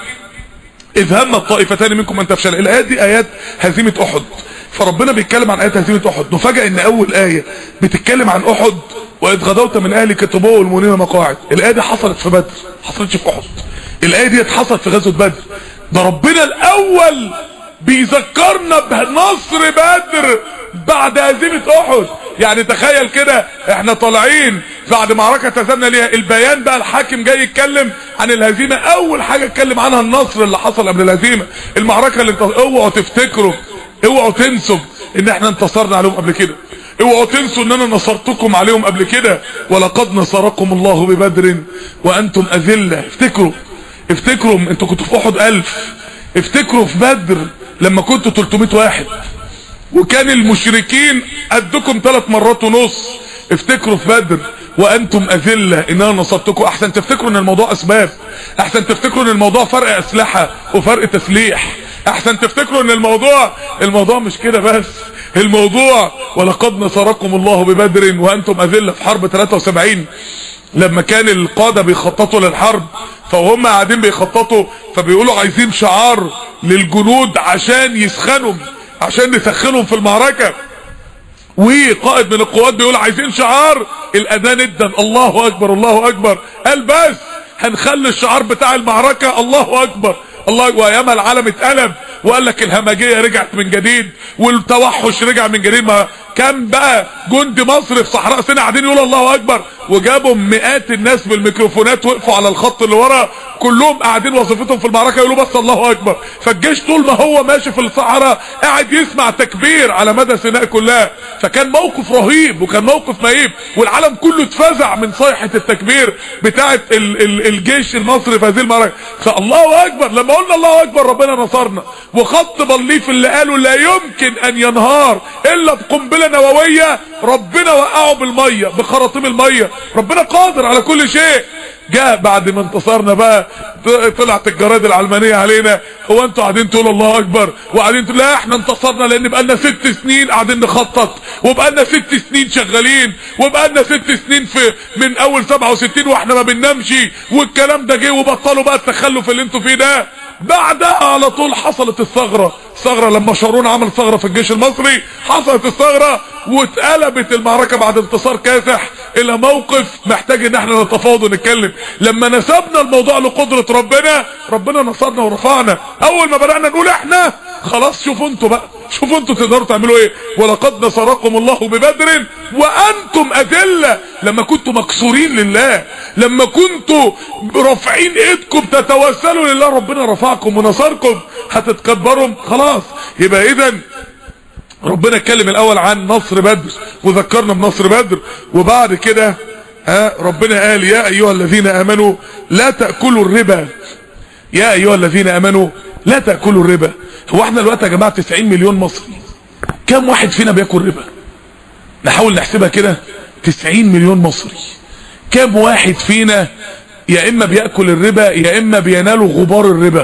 إذ هم الطائفتان منكم أن تفشل الآيات دي آيات هزيمة أحد فربنا بيتكلم عن آيات هزيمة أحد نفاجأ إن أول آية بتتكلم عن أحد وإذ غدوت من أهلك تبوء المؤمنين مقاعد الآية دي حصلت في بدر حصلتش في أحد الآية دي حصلت في غزوة بدر ده ربنا الأول بيذكرنا بنصر بدر بعد هزيمة أحد يعني تخيل كده احنا طالعين بعد معركة تزمنا ليها البيان بقى الحاكم جاي يتكلم عن الهزيمة اول حاجة اتكلم عنها النصر اللي حصل قبل الهزيمة المعركة اللي انت اوعوا تفتكروا اوعوا تنسوا ان احنا انتصرنا عليهم قبل كده اوعوا تنسوا ان انا نصرتكم عليهم قبل كده ولقد نصركم الله ببدر وانتم اذلة افتكروا افتكروا انتوا كنتوا في احد الف افتكروا في بدر لما كنتوا 300 واحد وكان المشركين قدكم ثلاث مرات ونص افتكروا في بدر وانتم اذلة ان انا نصرتكم احسن تفتكروا ان الموضوع اسباب احسن تفتكروا ان الموضوع فرق اسلحة وفرق تسليح احسن تفتكروا ان الموضوع الموضوع مش كده بس الموضوع ولقد نصركم الله ببدر وانتم اذلة في حرب 73 لما كان القادة بيخططوا للحرب فهم قاعدين بيخططوا فبيقولوا عايزين شعار للجنود عشان يسخنوا عشان نسخنهم في المعركة وقائد من القوات بيقول عايزين شعار الاذان ادن الله اكبر الله اكبر قال بس هنخلي الشعار بتاع المعركة الله اكبر الله وياما العالم اتقلب وقال لك الهمجيه رجعت من جديد والتوحش رجع من جديد ما كان بقى جند مصر في صحراء سيناء قاعدين يقولوا الله اكبر وجابوا مئات الناس بالميكروفونات وقفوا على الخط اللي ورا كلهم قاعدين وظيفتهم في المعركه يقولوا بس الله اكبر فالجيش طول ما هو ماشي في الصحراء قاعد يسمع تكبير على مدى سيناء كلها فكان موقف رهيب وكان موقف مهيب والعالم كله اتفزع من صيحه التكبير بتاعه ال ال الجيش المصري في هذه المعركه فالله اكبر لما قلنا الله اكبر ربنا نصرنا وخط بليف اللي قالوا لا يمكن ان ينهار الا بقنبله نوويه ربنا وقعه بالميه بخراطيم الميه ربنا قادر على كل شيء جاء بعد ما انتصرنا بقى طلعت الجرائد العلمانيه علينا هو انتوا قاعدين تقولوا الله اكبر وقاعدين تقولوا لا احنا انتصرنا لان بقالنا ست سنين قاعدين نخطط وبقالنا ست سنين شغالين وبقالنا ست سنين في من اول 67 واحنا ما بننامش والكلام ده جه وبطلوا بقى التخلف اللي انتوا فيه ده بعدها على طول حصلت الثغرة الثغرة لما شارون عمل ثغرة في الجيش المصري حصلت الثغرة واتقلبت المعركة بعد انتصار كاسح الى موقف محتاج ان احنا نتفاوض ونتكلم لما نسبنا الموضوع لقدرة ربنا ربنا نصرنا ورفعنا اول ما بدأنا نقول احنا خلاص شوفوا انتوا بقى شوفوا انتوا تقدروا تعملوا ايه ولقد نصركم الله ببدر وانتم اذله لما كنتوا مكسورين لله لما كنتوا رافعين ايدكم تتوسلوا لله ربنا رفعكم ونصركم هتتكبروا خلاص يبقى اذا ربنا اتكلم الاول عن نصر بدر وذكرنا بنصر بدر وبعد كده ها ربنا قال يا ايها الذين امنوا لا تاكلوا الربا يا ايها الذين امنوا لا تاكلوا الربا هو احنا دلوقتي يا جماعه 90 مليون مصري كم واحد فينا بياكل ربا نحاول نحسبها كده 90 مليون مصري كم واحد فينا يا اما بياكل الربا يا اما بيناله غبار الربا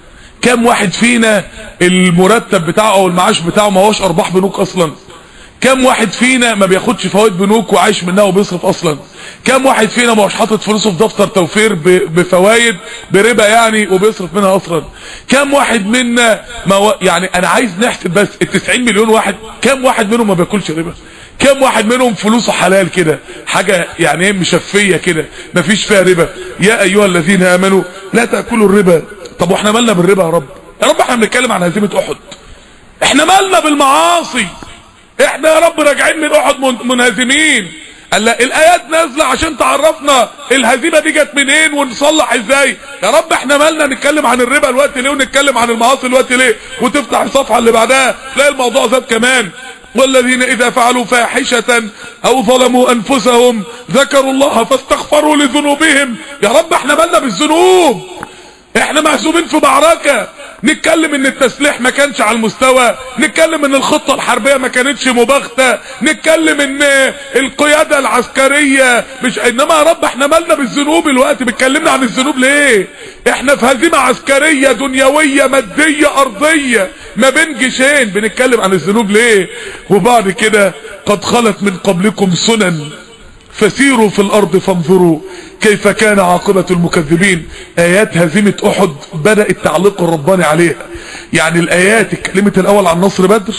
كم واحد فينا المرتب بتاعه او المعاش بتاعه ما هوش ارباح بنوك اصلا كم واحد فينا ما بياخدش فوائد بنوك وعايش منها وبيصرف اصلا كم واحد فينا ما هوش حاطط فلوسه في دفتر توفير بفوائد بربا يعني وبيصرف منها اصلا كم واحد منا ما و... يعني انا عايز نحسب بس ال 90 مليون واحد كم واحد منهم ما بياكلش ربا كم واحد منهم فلوسه حلال كده حاجة يعني ايه مشفية كده مفيش فيها ربا يا ايها الذين امنوا لا تأكلوا الربا طب واحنا مالنا بالربا يا رب يا رب احنا بنتكلم عن هزيمة احد احنا مالنا بالمعاصي احنا يا رب راجعين من احد منهزمين قال لا الايات نازله عشان تعرفنا الهزيمه دي جت منين ونصلح ازاي يا رب احنا مالنا نتكلم عن الربا الوقت ليه ونتكلم عن المعاصي الوقت ليه وتفتح الصفحه اللي بعدها تلاقي الموضوع زاد كمان والذين اذا فعلوا فاحشة او ظلموا انفسهم ذكروا الله فاستغفروا لذنوبهم يا رب احنا مالنا بالذنوب احنا محسوبين في معركة نتكلم ان التسليح ما كانش على المستوى نتكلم ان الخطة الحربية ما كانتش مباغتة نتكلم ان القيادة العسكرية مش انما يا رب احنا مالنا بالذنوب الوقت بتكلمنا عن الذنوب ليه احنا في هزيمة عسكرية دنيوية مادية ارضية ما بين جيشين بنتكلم عن الذنوب ليه وبعد كده قد خلت من قبلكم سنن فسيروا في الارض فانظروا كيف كان عاقبة المكذبين ايات هزيمة احد بدأ التعليق الرباني عليها يعني الايات اتكلمت الاول عن نصر بدر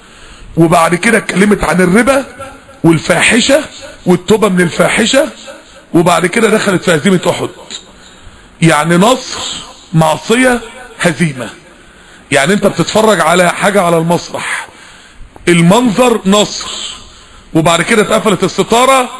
وبعد كده اتكلمت عن الربا والفاحشة والتوبة من الفاحشة وبعد كده دخلت في هزيمة احد يعني نصر معصية هزيمة يعني انت بتتفرج على حاجة على المسرح المنظر نصر وبعد كده اتقفلت الستارة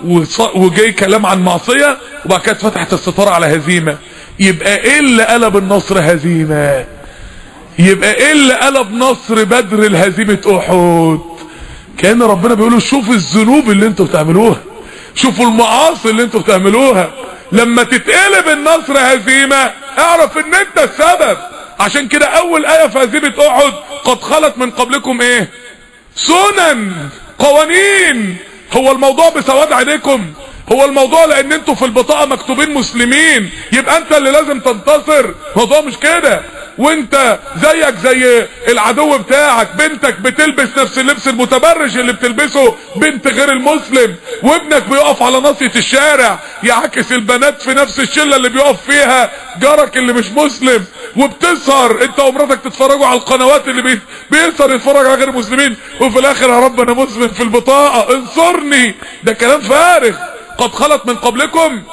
وجاي كلام عن معصية وبعد كده اتفتحت الستارة على هزيمة يبقى ايه اللي قلب النصر هزيمة يبقى ايه اللي قلب نصر بدر الهزيمة احد كان ربنا بيقولوا شوفوا الذنوب اللي انتوا بتعملوها شوفوا المعاصي اللي انتوا بتعملوها لما تتقلب النصر هزيمة اعرف ان انت السبب عشان كده اول ايه في هزيمة احد قد خلت من قبلكم ايه سنن قوانين هو الموضوع بسواد عينيكم هو الموضوع لان انتوا في البطاقة مكتوبين مسلمين يبقى انت اللي لازم تنتصر الموضوع مش كده وانت زيك زي العدو بتاعك بنتك بتلبس نفس اللبس المتبرج اللي بتلبسه بنت غير المسلم وابنك بيقف على ناصية الشارع يعكس البنات في نفس الشلة اللي بيقف فيها جارك اللي مش مسلم وبتسهر انت ومراتك تتفرجوا على القنوات اللي بي... بيسهر يتفرج على غير المسلمين وفي الاخر يا رب انا مسلم في البطاقة انصرني ده كلام فارغ قد خلت من قبلكم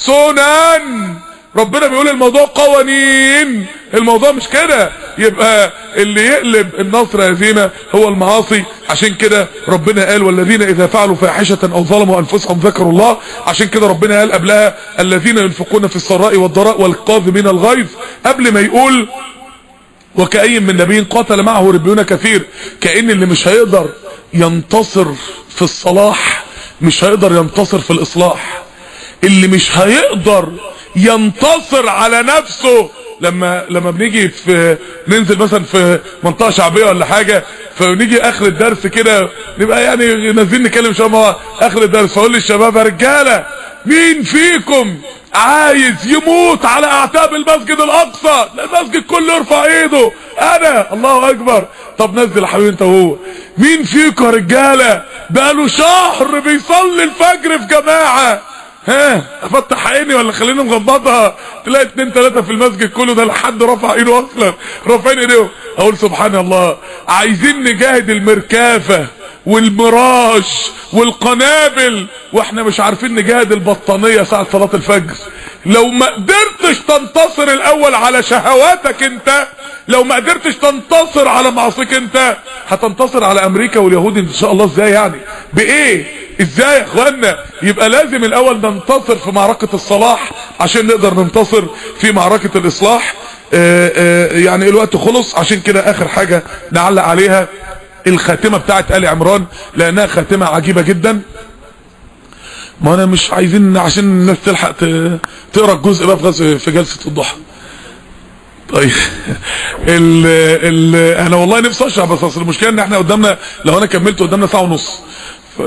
سنن ربنا بيقول الموضوع قوانين الموضوع مش كده يبقى اللي يقلب النصر هزيمة هو المعاصي عشان كده ربنا قال والذين اذا فعلوا فاحشة او ظلموا انفسهم ذكروا الله عشان كده ربنا قال قبلها الذين ينفقون في السراء والضراء والقاذمين الغيظ قبل ما يقول وكأي من نبي قاتل معه ربيون كثير كأن اللي مش هيقدر ينتصر في الصلاح مش هيقدر ينتصر في الاصلاح اللي مش هيقدر ينتصر على نفسه لما لما بنيجي في ننزل مثلا في منطقه شعبيه ولا حاجه فنيجي اخر الدرس كده نبقى يعني نازلين نتكلم شويه مع اخر الدرس فاقول للشباب يا رجاله مين فيكم عايز يموت على اعتاب المسجد الاقصى المسجد كله يرفع ايده انا الله اكبر طب نزل يا حبيبي انت وهو مين فيكم يا رجاله بقاله شهر بيصلي الفجر في جماعه ها افتح عيني ولا خليني مغمضها تلاقي اتنين تلاتة في المسجد كله ده لحد رفع ايده اصلا رافعين ايديهم اقول سبحان الله عايزين نجاهد المركافة والمراج والقنابل واحنا مش عارفين نجاهد البطانية ساعة صلاة الفجر لو ما قدرتش تنتصر الاول على شهواتك انت لو ما قدرتش تنتصر على معصيك انت هتنتصر على امريكا واليهود ان شاء الله ازاي يعني بايه ازاي يا اخوانا يبقى لازم الاول ننتصر في معركة الصلاح عشان نقدر ننتصر في معركة الاصلاح آآ آآ يعني الوقت خلص عشان كده اخر حاجة نعلق عليها الخاتمة بتاعت آل عمران لانها خاتمة عجيبة جدا ما انا مش عايزين عشان الناس تلحق تقرا الجزء بقى في غزو في جلسة الضحى طيب ال ال انا والله نفسي اشرح بس اصل المشكله ان احنا قدامنا لو انا كملت قدامنا ساعه ونص ف...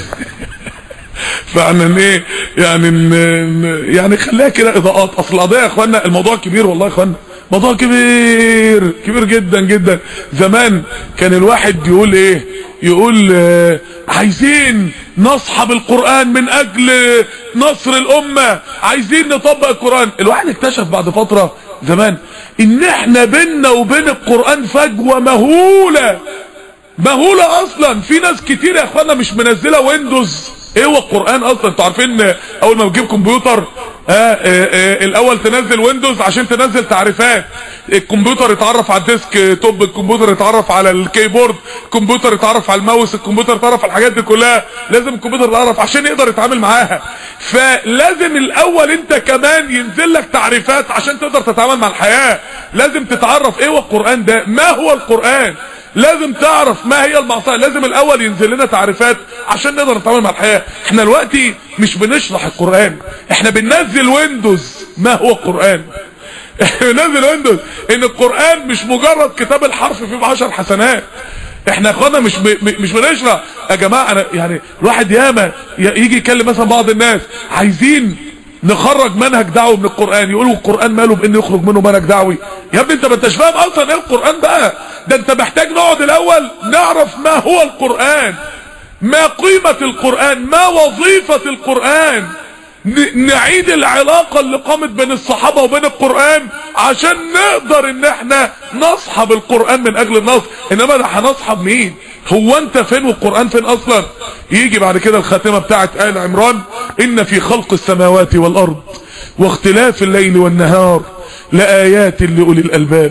فاحنا ايه يعني ن... يعني خليها كده اضاءات اصل القضيه يا اخوانا الموضوع كبير والله يا اخوانا موضوع كبير كبير جدا جدا زمان كان الواحد يقول ايه يقول آه عايزين نصحب القرآن من اجل نصر الامة عايزين نطبق القرآن الواحد اكتشف بعد فترة زمان ان احنا بيننا وبين القرآن فجوة مهولة مهولة اصلا في ناس كتير يا اخوانا مش منزلة ويندوز ايه هو القرآن اصلا انتوا عارفين اول ما بتجيب كمبيوتر آه آه آه الاول تنزل ويندوز عشان تنزل تعريفات الكمبيوتر يتعرف على الديسك توب الكمبيوتر يتعرف على الكيبورد الكمبيوتر يتعرف على الماوس الكمبيوتر يتعرف على الحاجات دي كلها لازم الكمبيوتر يتعرف عشان يقدر يتعامل معاها فلازم الاول انت كمان ينزل لك تعريفات عشان تقدر تتعامل مع الحياة لازم تتعرف ايه هو القرآن ده ما هو القرآن لازم تعرف ما هي المعصية لازم الاول ينزل لنا تعريفات عشان نقدر نتعامل مع الحياة احنا دلوقتي مش بنشرح القرآن احنا بننزل ويندوز ما هو القرآن احنا بننزل ويندوز ان القرآن مش مجرد كتاب الحرف فيه بعشر حسنات احنا اخوانا مش ب... مش بنشرح يا جماعة انا يعني الواحد ياما يجي يكلم مثلا بعض الناس عايزين نخرج منهج دعوي من القرآن يقولوا القرآن ماله بان يخرج منه منهج دعوي يا ابني انت ما انتش فاهم اصلا ايه القرآن بقى ده انت محتاج نقعد الاول نعرف ما هو القرآن ما قيمة القرآن ما وظيفة القرآن نعيد العلاقة اللي قامت بين الصحابة وبين القرآن عشان نقدر ان احنا نصحب القرآن من اجل النصر انما ده هنصحب مين هو انت فين والقرآن فين اصلا يجي بعد كده الخاتمة بتاعت آل عمران ان في خلق السماوات والارض واختلاف الليل والنهار لآيات لأولي الألباب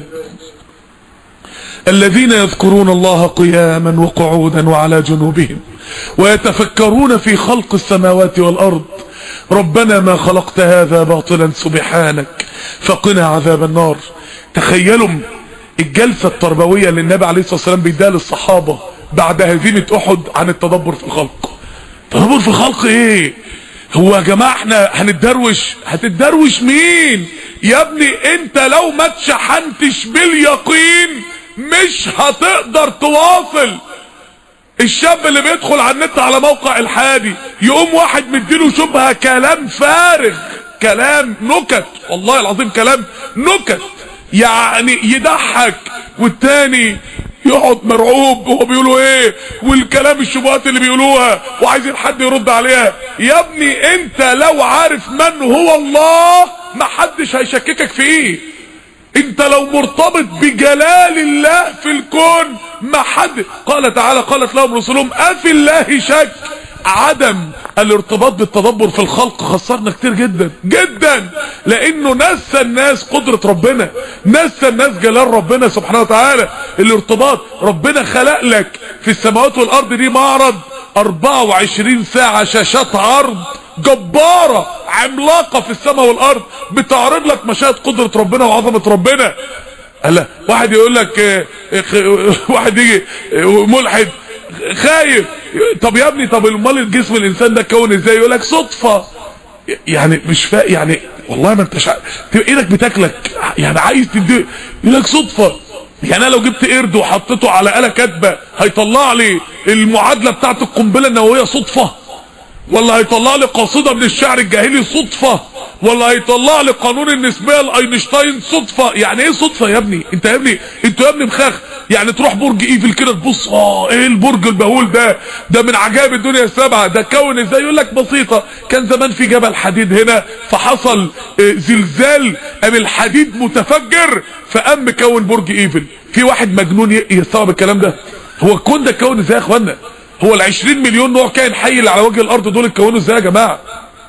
الذين يذكرون الله قياما وقعودا وعلى جنوبهم ويتفكرون في خلق السماوات والأرض ربنا ما خلقت هذا باطلا سبحانك فقنا عذاب النار تخيلوا الجلسة التربوية اللي النبي عليه الصلاة والسلام بيديها للصحابة بعد هزيمة أحد عن التدبر في الخلق تدبر في الخلق ايه هو يا جماعة احنا هنتدروش هتتدروش مين يا ابني انت لو ما اتشحنتش باليقين مش هتقدر تواصل الشاب اللي بيدخل على النت على موقع الحادي يقوم واحد مديله شبهة كلام فارغ كلام نكت والله العظيم كلام نكت يعني يضحك والتاني يقعد مرعوب وهو بيقولوا ايه والكلام الشبهات اللي بيقولوها وعايزين حد يرد عليها يا ابني انت لو عارف من هو الله ما حدش هيشككك فيه انت لو مرتبط بجلال الله في الكون ما حد قال تعالى قالت لهم رسلهم افي الله شك عدم الارتباط بالتدبر في الخلق خسرنا كتير جدا جدا لانه نسى الناس قدرة ربنا نسى الناس جلال ربنا سبحانه وتعالى الارتباط ربنا خلق لك في السماوات والارض دي معرض 24 ساعة شاشات عرض جبارة عملاقة في السماء والارض بتعرض لك مشاهد قدرة ربنا وعظمة ربنا هلا واحد يقول لك اه اه واحد يجي اه ملحد خايف طب يا ابني طب امال الجسم الانسان ده اتكون ازاي يقول لك صدفه يعني مش فا يعني والله ما انتش ايدك بتاكلك يعني عايز تدي يقول لك صدفه يعني انا لو جبت قرد وحطيته على آلة كاتبه هيطلع لي المعادله بتاعت القنبله النوويه صدفه ولا هيطلع لي قصيده من الشعر الجاهلي صدفه ولا هيطلع لي قانون النسبيه لاينشتاين صدفه يعني ايه صدفه يا ابني انت يا ابني انت يا ابني مخاخ يعني تروح برج ايفل كده تبص اه ايه البرج البهول ده ده من عجائب الدنيا السبعه ده كون ازاي يقول لك بسيطه كان زمان في جبل حديد هنا فحصل اه زلزال قام الحديد متفجر فقام مكون برج ايفل في واحد مجنون يستوعب الكلام ده هو الكون ده اتكون ازاي يا اخوانا هو ال 20 مليون نوع كائن حي اللي على وجه الارض دول اتكونوا ازاي يا جماعه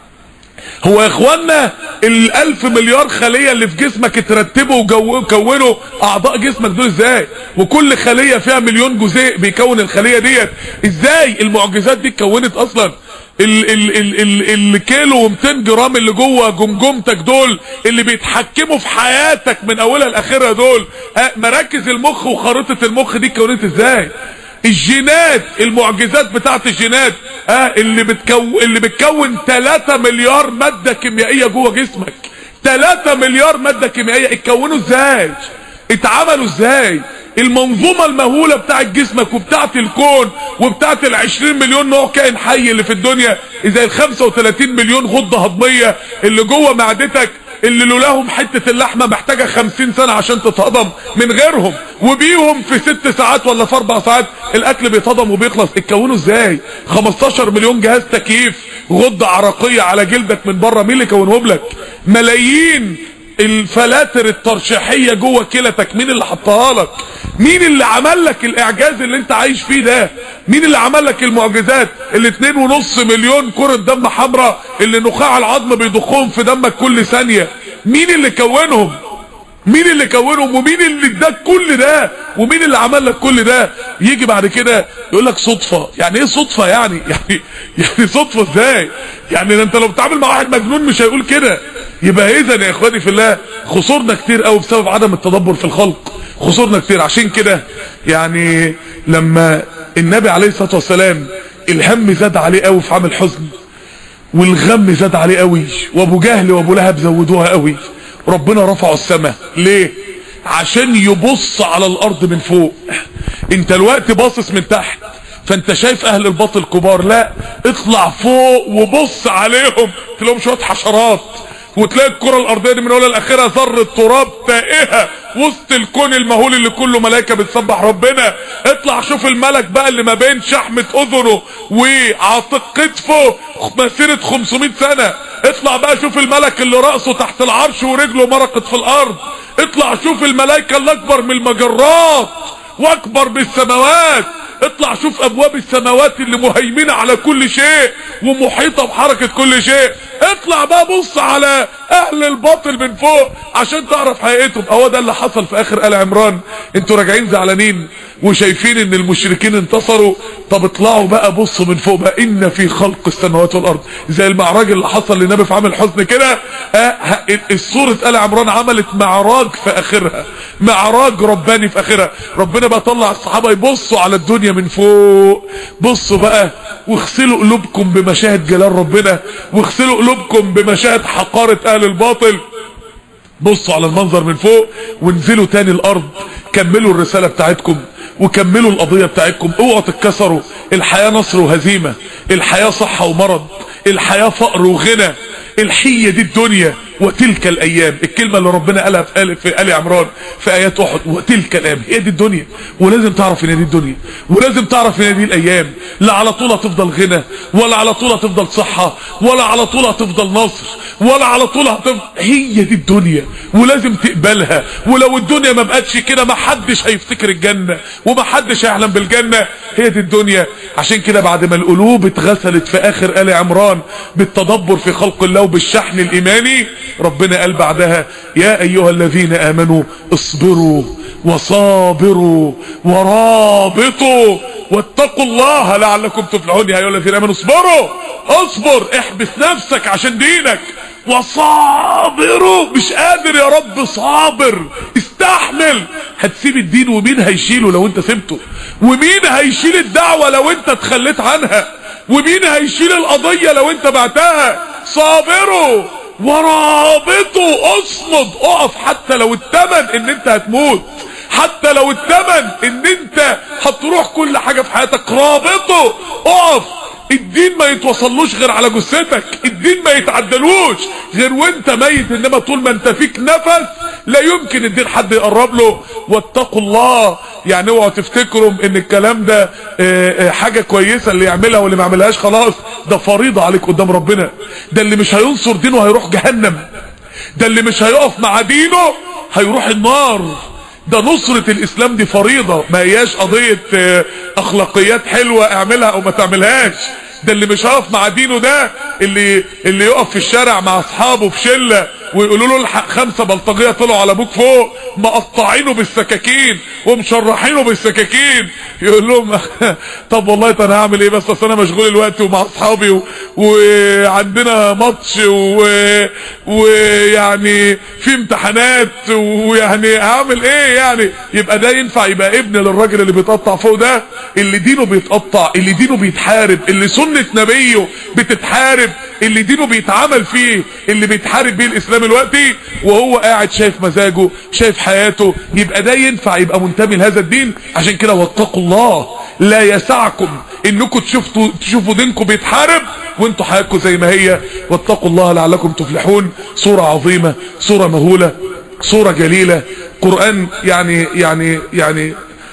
هو يا اخوانا الالف مليار خلية اللي في جسمك اترتبوا وكونوا اعضاء جسمك دول ازاي وكل خلية فيها مليون جزيء بيكون الخلية ديت ازاي المعجزات دي اتكونت اصلا ال ال ال ال الكيلو و200 جرام اللي جوه جمجمتك دول اللي بيتحكموا في حياتك من اولها لاخرها دول مراكز المخ وخريطة المخ دي اتكونت ازاي الجينات المعجزات بتاعت الجينات اه اللي بتكون اللي بتكون 3 مليار ماده كيميائيه جوه جسمك 3 مليار ماده كيميائيه اتكونوا ازاي اتعملوا ازاي المنظومه المهوله بتاعت جسمك وبتاعت الكون وبتاعت ال 20 مليون نوع كائن حي اللي في الدنيا زي ال 35 مليون غده هضميه اللي جوه معدتك اللي لولاهم حتة اللحمة محتاجة خمسين سنة عشان تتهضم من غيرهم وبيهم في ست ساعات ولا في اربع ساعات الاكل بيتهضم وبيخلص اتكونوا ازاي 15 مليون جهاز تكييف غدة عرقية على جلدك من بره مين اللي كونهم لك ملايين الفلاتر الترشيحية جوه كلتك مين اللي حطها لك مين اللي عمل لك الاعجاز اللي انت عايش فيه ده مين اللي عمل لك المعجزات الاتنين ونص مليون كرة دم حمراء اللي نخاع العظم بيضخهم في دمك كل ثانية مين اللي كونهم مين اللي كونهم ومين اللي اداك كل ده ومين اللي عمل لك كل ده يجي بعد كده يقول لك صدفة يعني ايه صدفة يعني يعني يعني صدفة ازاي يعني انت لو بتتعامل مع واحد مجنون مش هيقول كده يبقى اذا يا اخواني في الله خسرنا كتير قوي بسبب عدم التدبر في الخلق خسرنا كتير عشان كده يعني لما النبي عليه الصلاة والسلام الهم زاد عليه قوي في عام الحزن والغم زاد عليه قوي وابو جهل وابو لهب زودوها قوي ربنا رفعوا السماء ليه عشان يبص على الارض من فوق انت الوقت باصص من تحت فانت شايف اهل الباطل كبار لا اطلع فوق وبص عليهم تلاقيهم شويه حشرات وتلاقي الكرة الارضية دي من اولها لاخرها ذرة تراب تائهة وسط الكون المهول اللي كله ملائكة بتسبح ربنا اطلع شوف الملك بقى اللي ما بين شحمة اذنه وعاتق كتفه مسيرة 500 سنة اطلع بقى شوف الملك اللي رأسه تحت العرش ورجله مرقت في الارض اطلع شوف الملائكة اللي اكبر من المجرات واكبر بالسماوات اطلع شوف ابواب السماوات اللي مهيمنة على كل شيء ومحيطة بحركة كل شيء اطلع بقى بص على اهل الباطل من فوق عشان تعرف حقيقتهم هو ده اللي حصل في اخر آل عمران انتوا راجعين زعلانين وشايفين ان المشركين انتصروا طب اطلعوا بقى بصوا من فوق بقى ان في خلق السماوات والارض زي المعراج اللي حصل للنبي في عام الحزن كده اه السورة آل عمران عملت معراج في اخرها معراج رباني في اخرها ربنا بقى طلع الصحابة يبصوا على الدنيا من فوق بصوا بقى واغسلوا قلوبكم بمشاهد جلال ربنا واغسلوا قلوبكم بمشاهد حقارة اهل الباطل بصوا على المنظر من فوق وانزلوا تاني الارض كملوا الرسالة بتاعتكم وكملوا القضية بتاعتكم اوعوا تتكسروا الحياة نصر وهزيمة الحياة صحة ومرض الحياة فقر وغنى الحية دي الدنيا وتلك الايام الكلمة اللي ربنا قالها في آل, في آل عمران في ايات احد وتلك الايام هي دي الدنيا ولازم تعرف ان دي الدنيا ولازم تعرف ان دي الايام لا على طول هتفضل غنى ولا على طول هتفضل صحة ولا على طول هتفضل نصر ولا على طول هتفضل هي دي الدنيا ولازم تقبلها ولو الدنيا ما بقتش كده ما حدش هيفتكر الجنة وما حدش هيحلم بالجنة هي دي الدنيا عشان كده بعد ما القلوب اتغسلت في اخر آل عمران بالتدبر في خلق الله وبالشحن الايماني ربنا قال بعدها يا ايها الذين امنوا اصبروا وصابروا ورابطوا واتقوا الله لعلكم تفلحون يا ايها الذين امنوا اصبروا اصبر احبس نفسك عشان دينك وصابروا مش قادر يا رب صابر استحمل هتسيب الدين ومين هيشيله لو انت سبته ومين هيشيل الدعوة لو انت تخليت عنها ومين هيشيل القضية لو انت بعتها صابروا ورابطوا اصمد اقف حتى لو التمن ان انت هتموت حتى لو التمن ان انت هتروح كل حاجة في حياتك رابطه اقف الدين ما يتوصلوش غير على جثتك الدين ما يتعدلوش غير وانت ميت انما طول ما انت فيك نفس لا يمكن الدين حد يقرب له واتقوا الله يعني اوعوا تفتكروا ان الكلام ده اه اه حاجة كويسة اللي يعملها واللي ما يعملهاش خلاص ده فريضة عليك قدام ربنا ده اللي مش هينصر دينه هيروح جهنم ده اللي مش هيقف مع دينه هيروح النار ده نصرة الاسلام دي فريضة ما هياش قضية اه اخلاقيات حلوة اعملها او ما تعملهاش ده اللي مش هيقف مع دينه ده اللي اللي يقف في الشارع مع اصحابه في شله ويقولوا له الحق خمسه بلطجيه طلعوا على ابوك فوق مقطعينه بالسكاكين ومشرحينه بالسكاكين يقول لهم طب والله انا هعمل ايه بس اصل انا مشغول الوقت ومع اصحابي و... وعندنا ماتش و... ويعني في امتحانات ويعني هعمل ايه يعني يبقى ده ينفع يبقى ابن للراجل اللي بيتقطع فوق ده اللي دينه بيتقطع اللي دينه بيتحارب اللي سنة نبيه بتتحارب اللي دينه بيتعمل فيه اللي بيتحارب بيه الاسلام الوقتي وهو قاعد شايف مزاجه شايف حياته يبقى ده ينفع يبقى منتمي لهذا الدين عشان كده واتقوا الله لا يسعكم انكم تشوفوا تشوفوا دينكم بيتحارب وانتوا حياتكم زي ما هي واتقوا الله لعلكم تفلحون سورة عظيمة سورة مهولة سورة جليلة قرآن يعني يعني يعني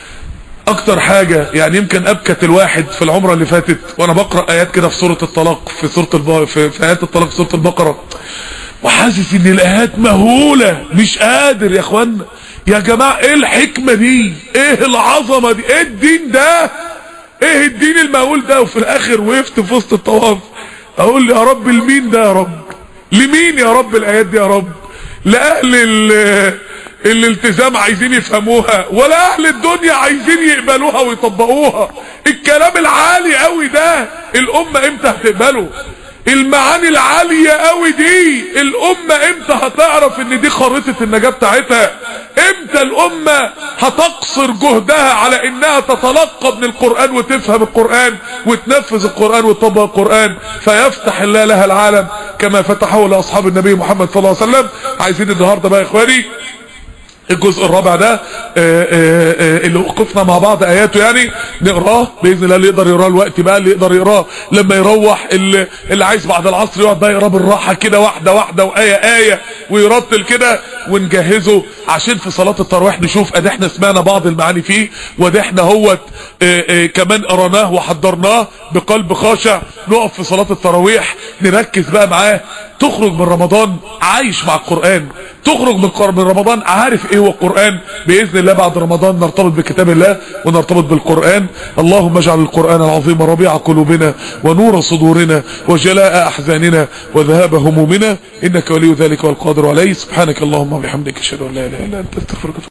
اكتر حاجة يعني يمكن ابكت الواحد في العمرة اللي فاتت وانا بقرأ ايات كده في سورة الطلاق في سورة الب... في... في ايات الطلاق في سورة البقرة وحاسس ان الايات مهولة مش قادر يا اخوانا يا جماعة ايه الحكمة دي ايه العظمة دي ايه الدين ده ايه الدين المهول ده وفي الاخر وقفت في وسط الطواف اقول يا رب لمين ده يا رب لمين يا رب الايات دي يا رب لاهل ال الالتزام عايزين يفهموها ولا اهل الدنيا عايزين يقبلوها ويطبقوها الكلام العالي قوي ده الامة امتى هتقبله المعاني العالية قوي دي الامة امتى هتعرف ان دي خريطة النجاة بتاعتها امتى الامة هتقصر جهدها على انها تتلقى من القرآن وتفهم القرآن وتنفذ القرآن وتطبق القرآن فيفتح الله لها العالم كما فتحه لاصحاب النبي محمد صلى الله عليه وسلم عايزين النهاردة بقى يا اخواني الجزء الرابع ده آآ آآ اللي وقفنا مع بعض اياته يعني نقراه باذن الله اللي يقدر يقراه الوقت بقى اللي يقدر يقراه لما يروح اللي, اللي عايز بعد العصر يقعد بقى يقراه بالراحه كده واحده واحده وايه ايه ويرتل كده ونجهزه عشان في صلاه التراويح نشوف ادي احنا سمعنا بعض المعاني فيه وده احنا هوت كمان قرناه وحضرناه بقلب خاشع نقف في صلاه التراويح نركز بقى معاه تخرج من رمضان عايش مع القرآن تخرج من رمضان عارف ايه هو القرآن بإذن الله بعد رمضان نرتبط بكتاب الله ونرتبط بالقرآن اللهم اجعل القرآن العظيم ربيع قلوبنا ونور صدورنا وجلاء أحزاننا وذهاب همومنا إنك ولي ذلك والقادر عليه سبحانك اللهم وبحمدك اشهد ان لا اله الا انت استغفرك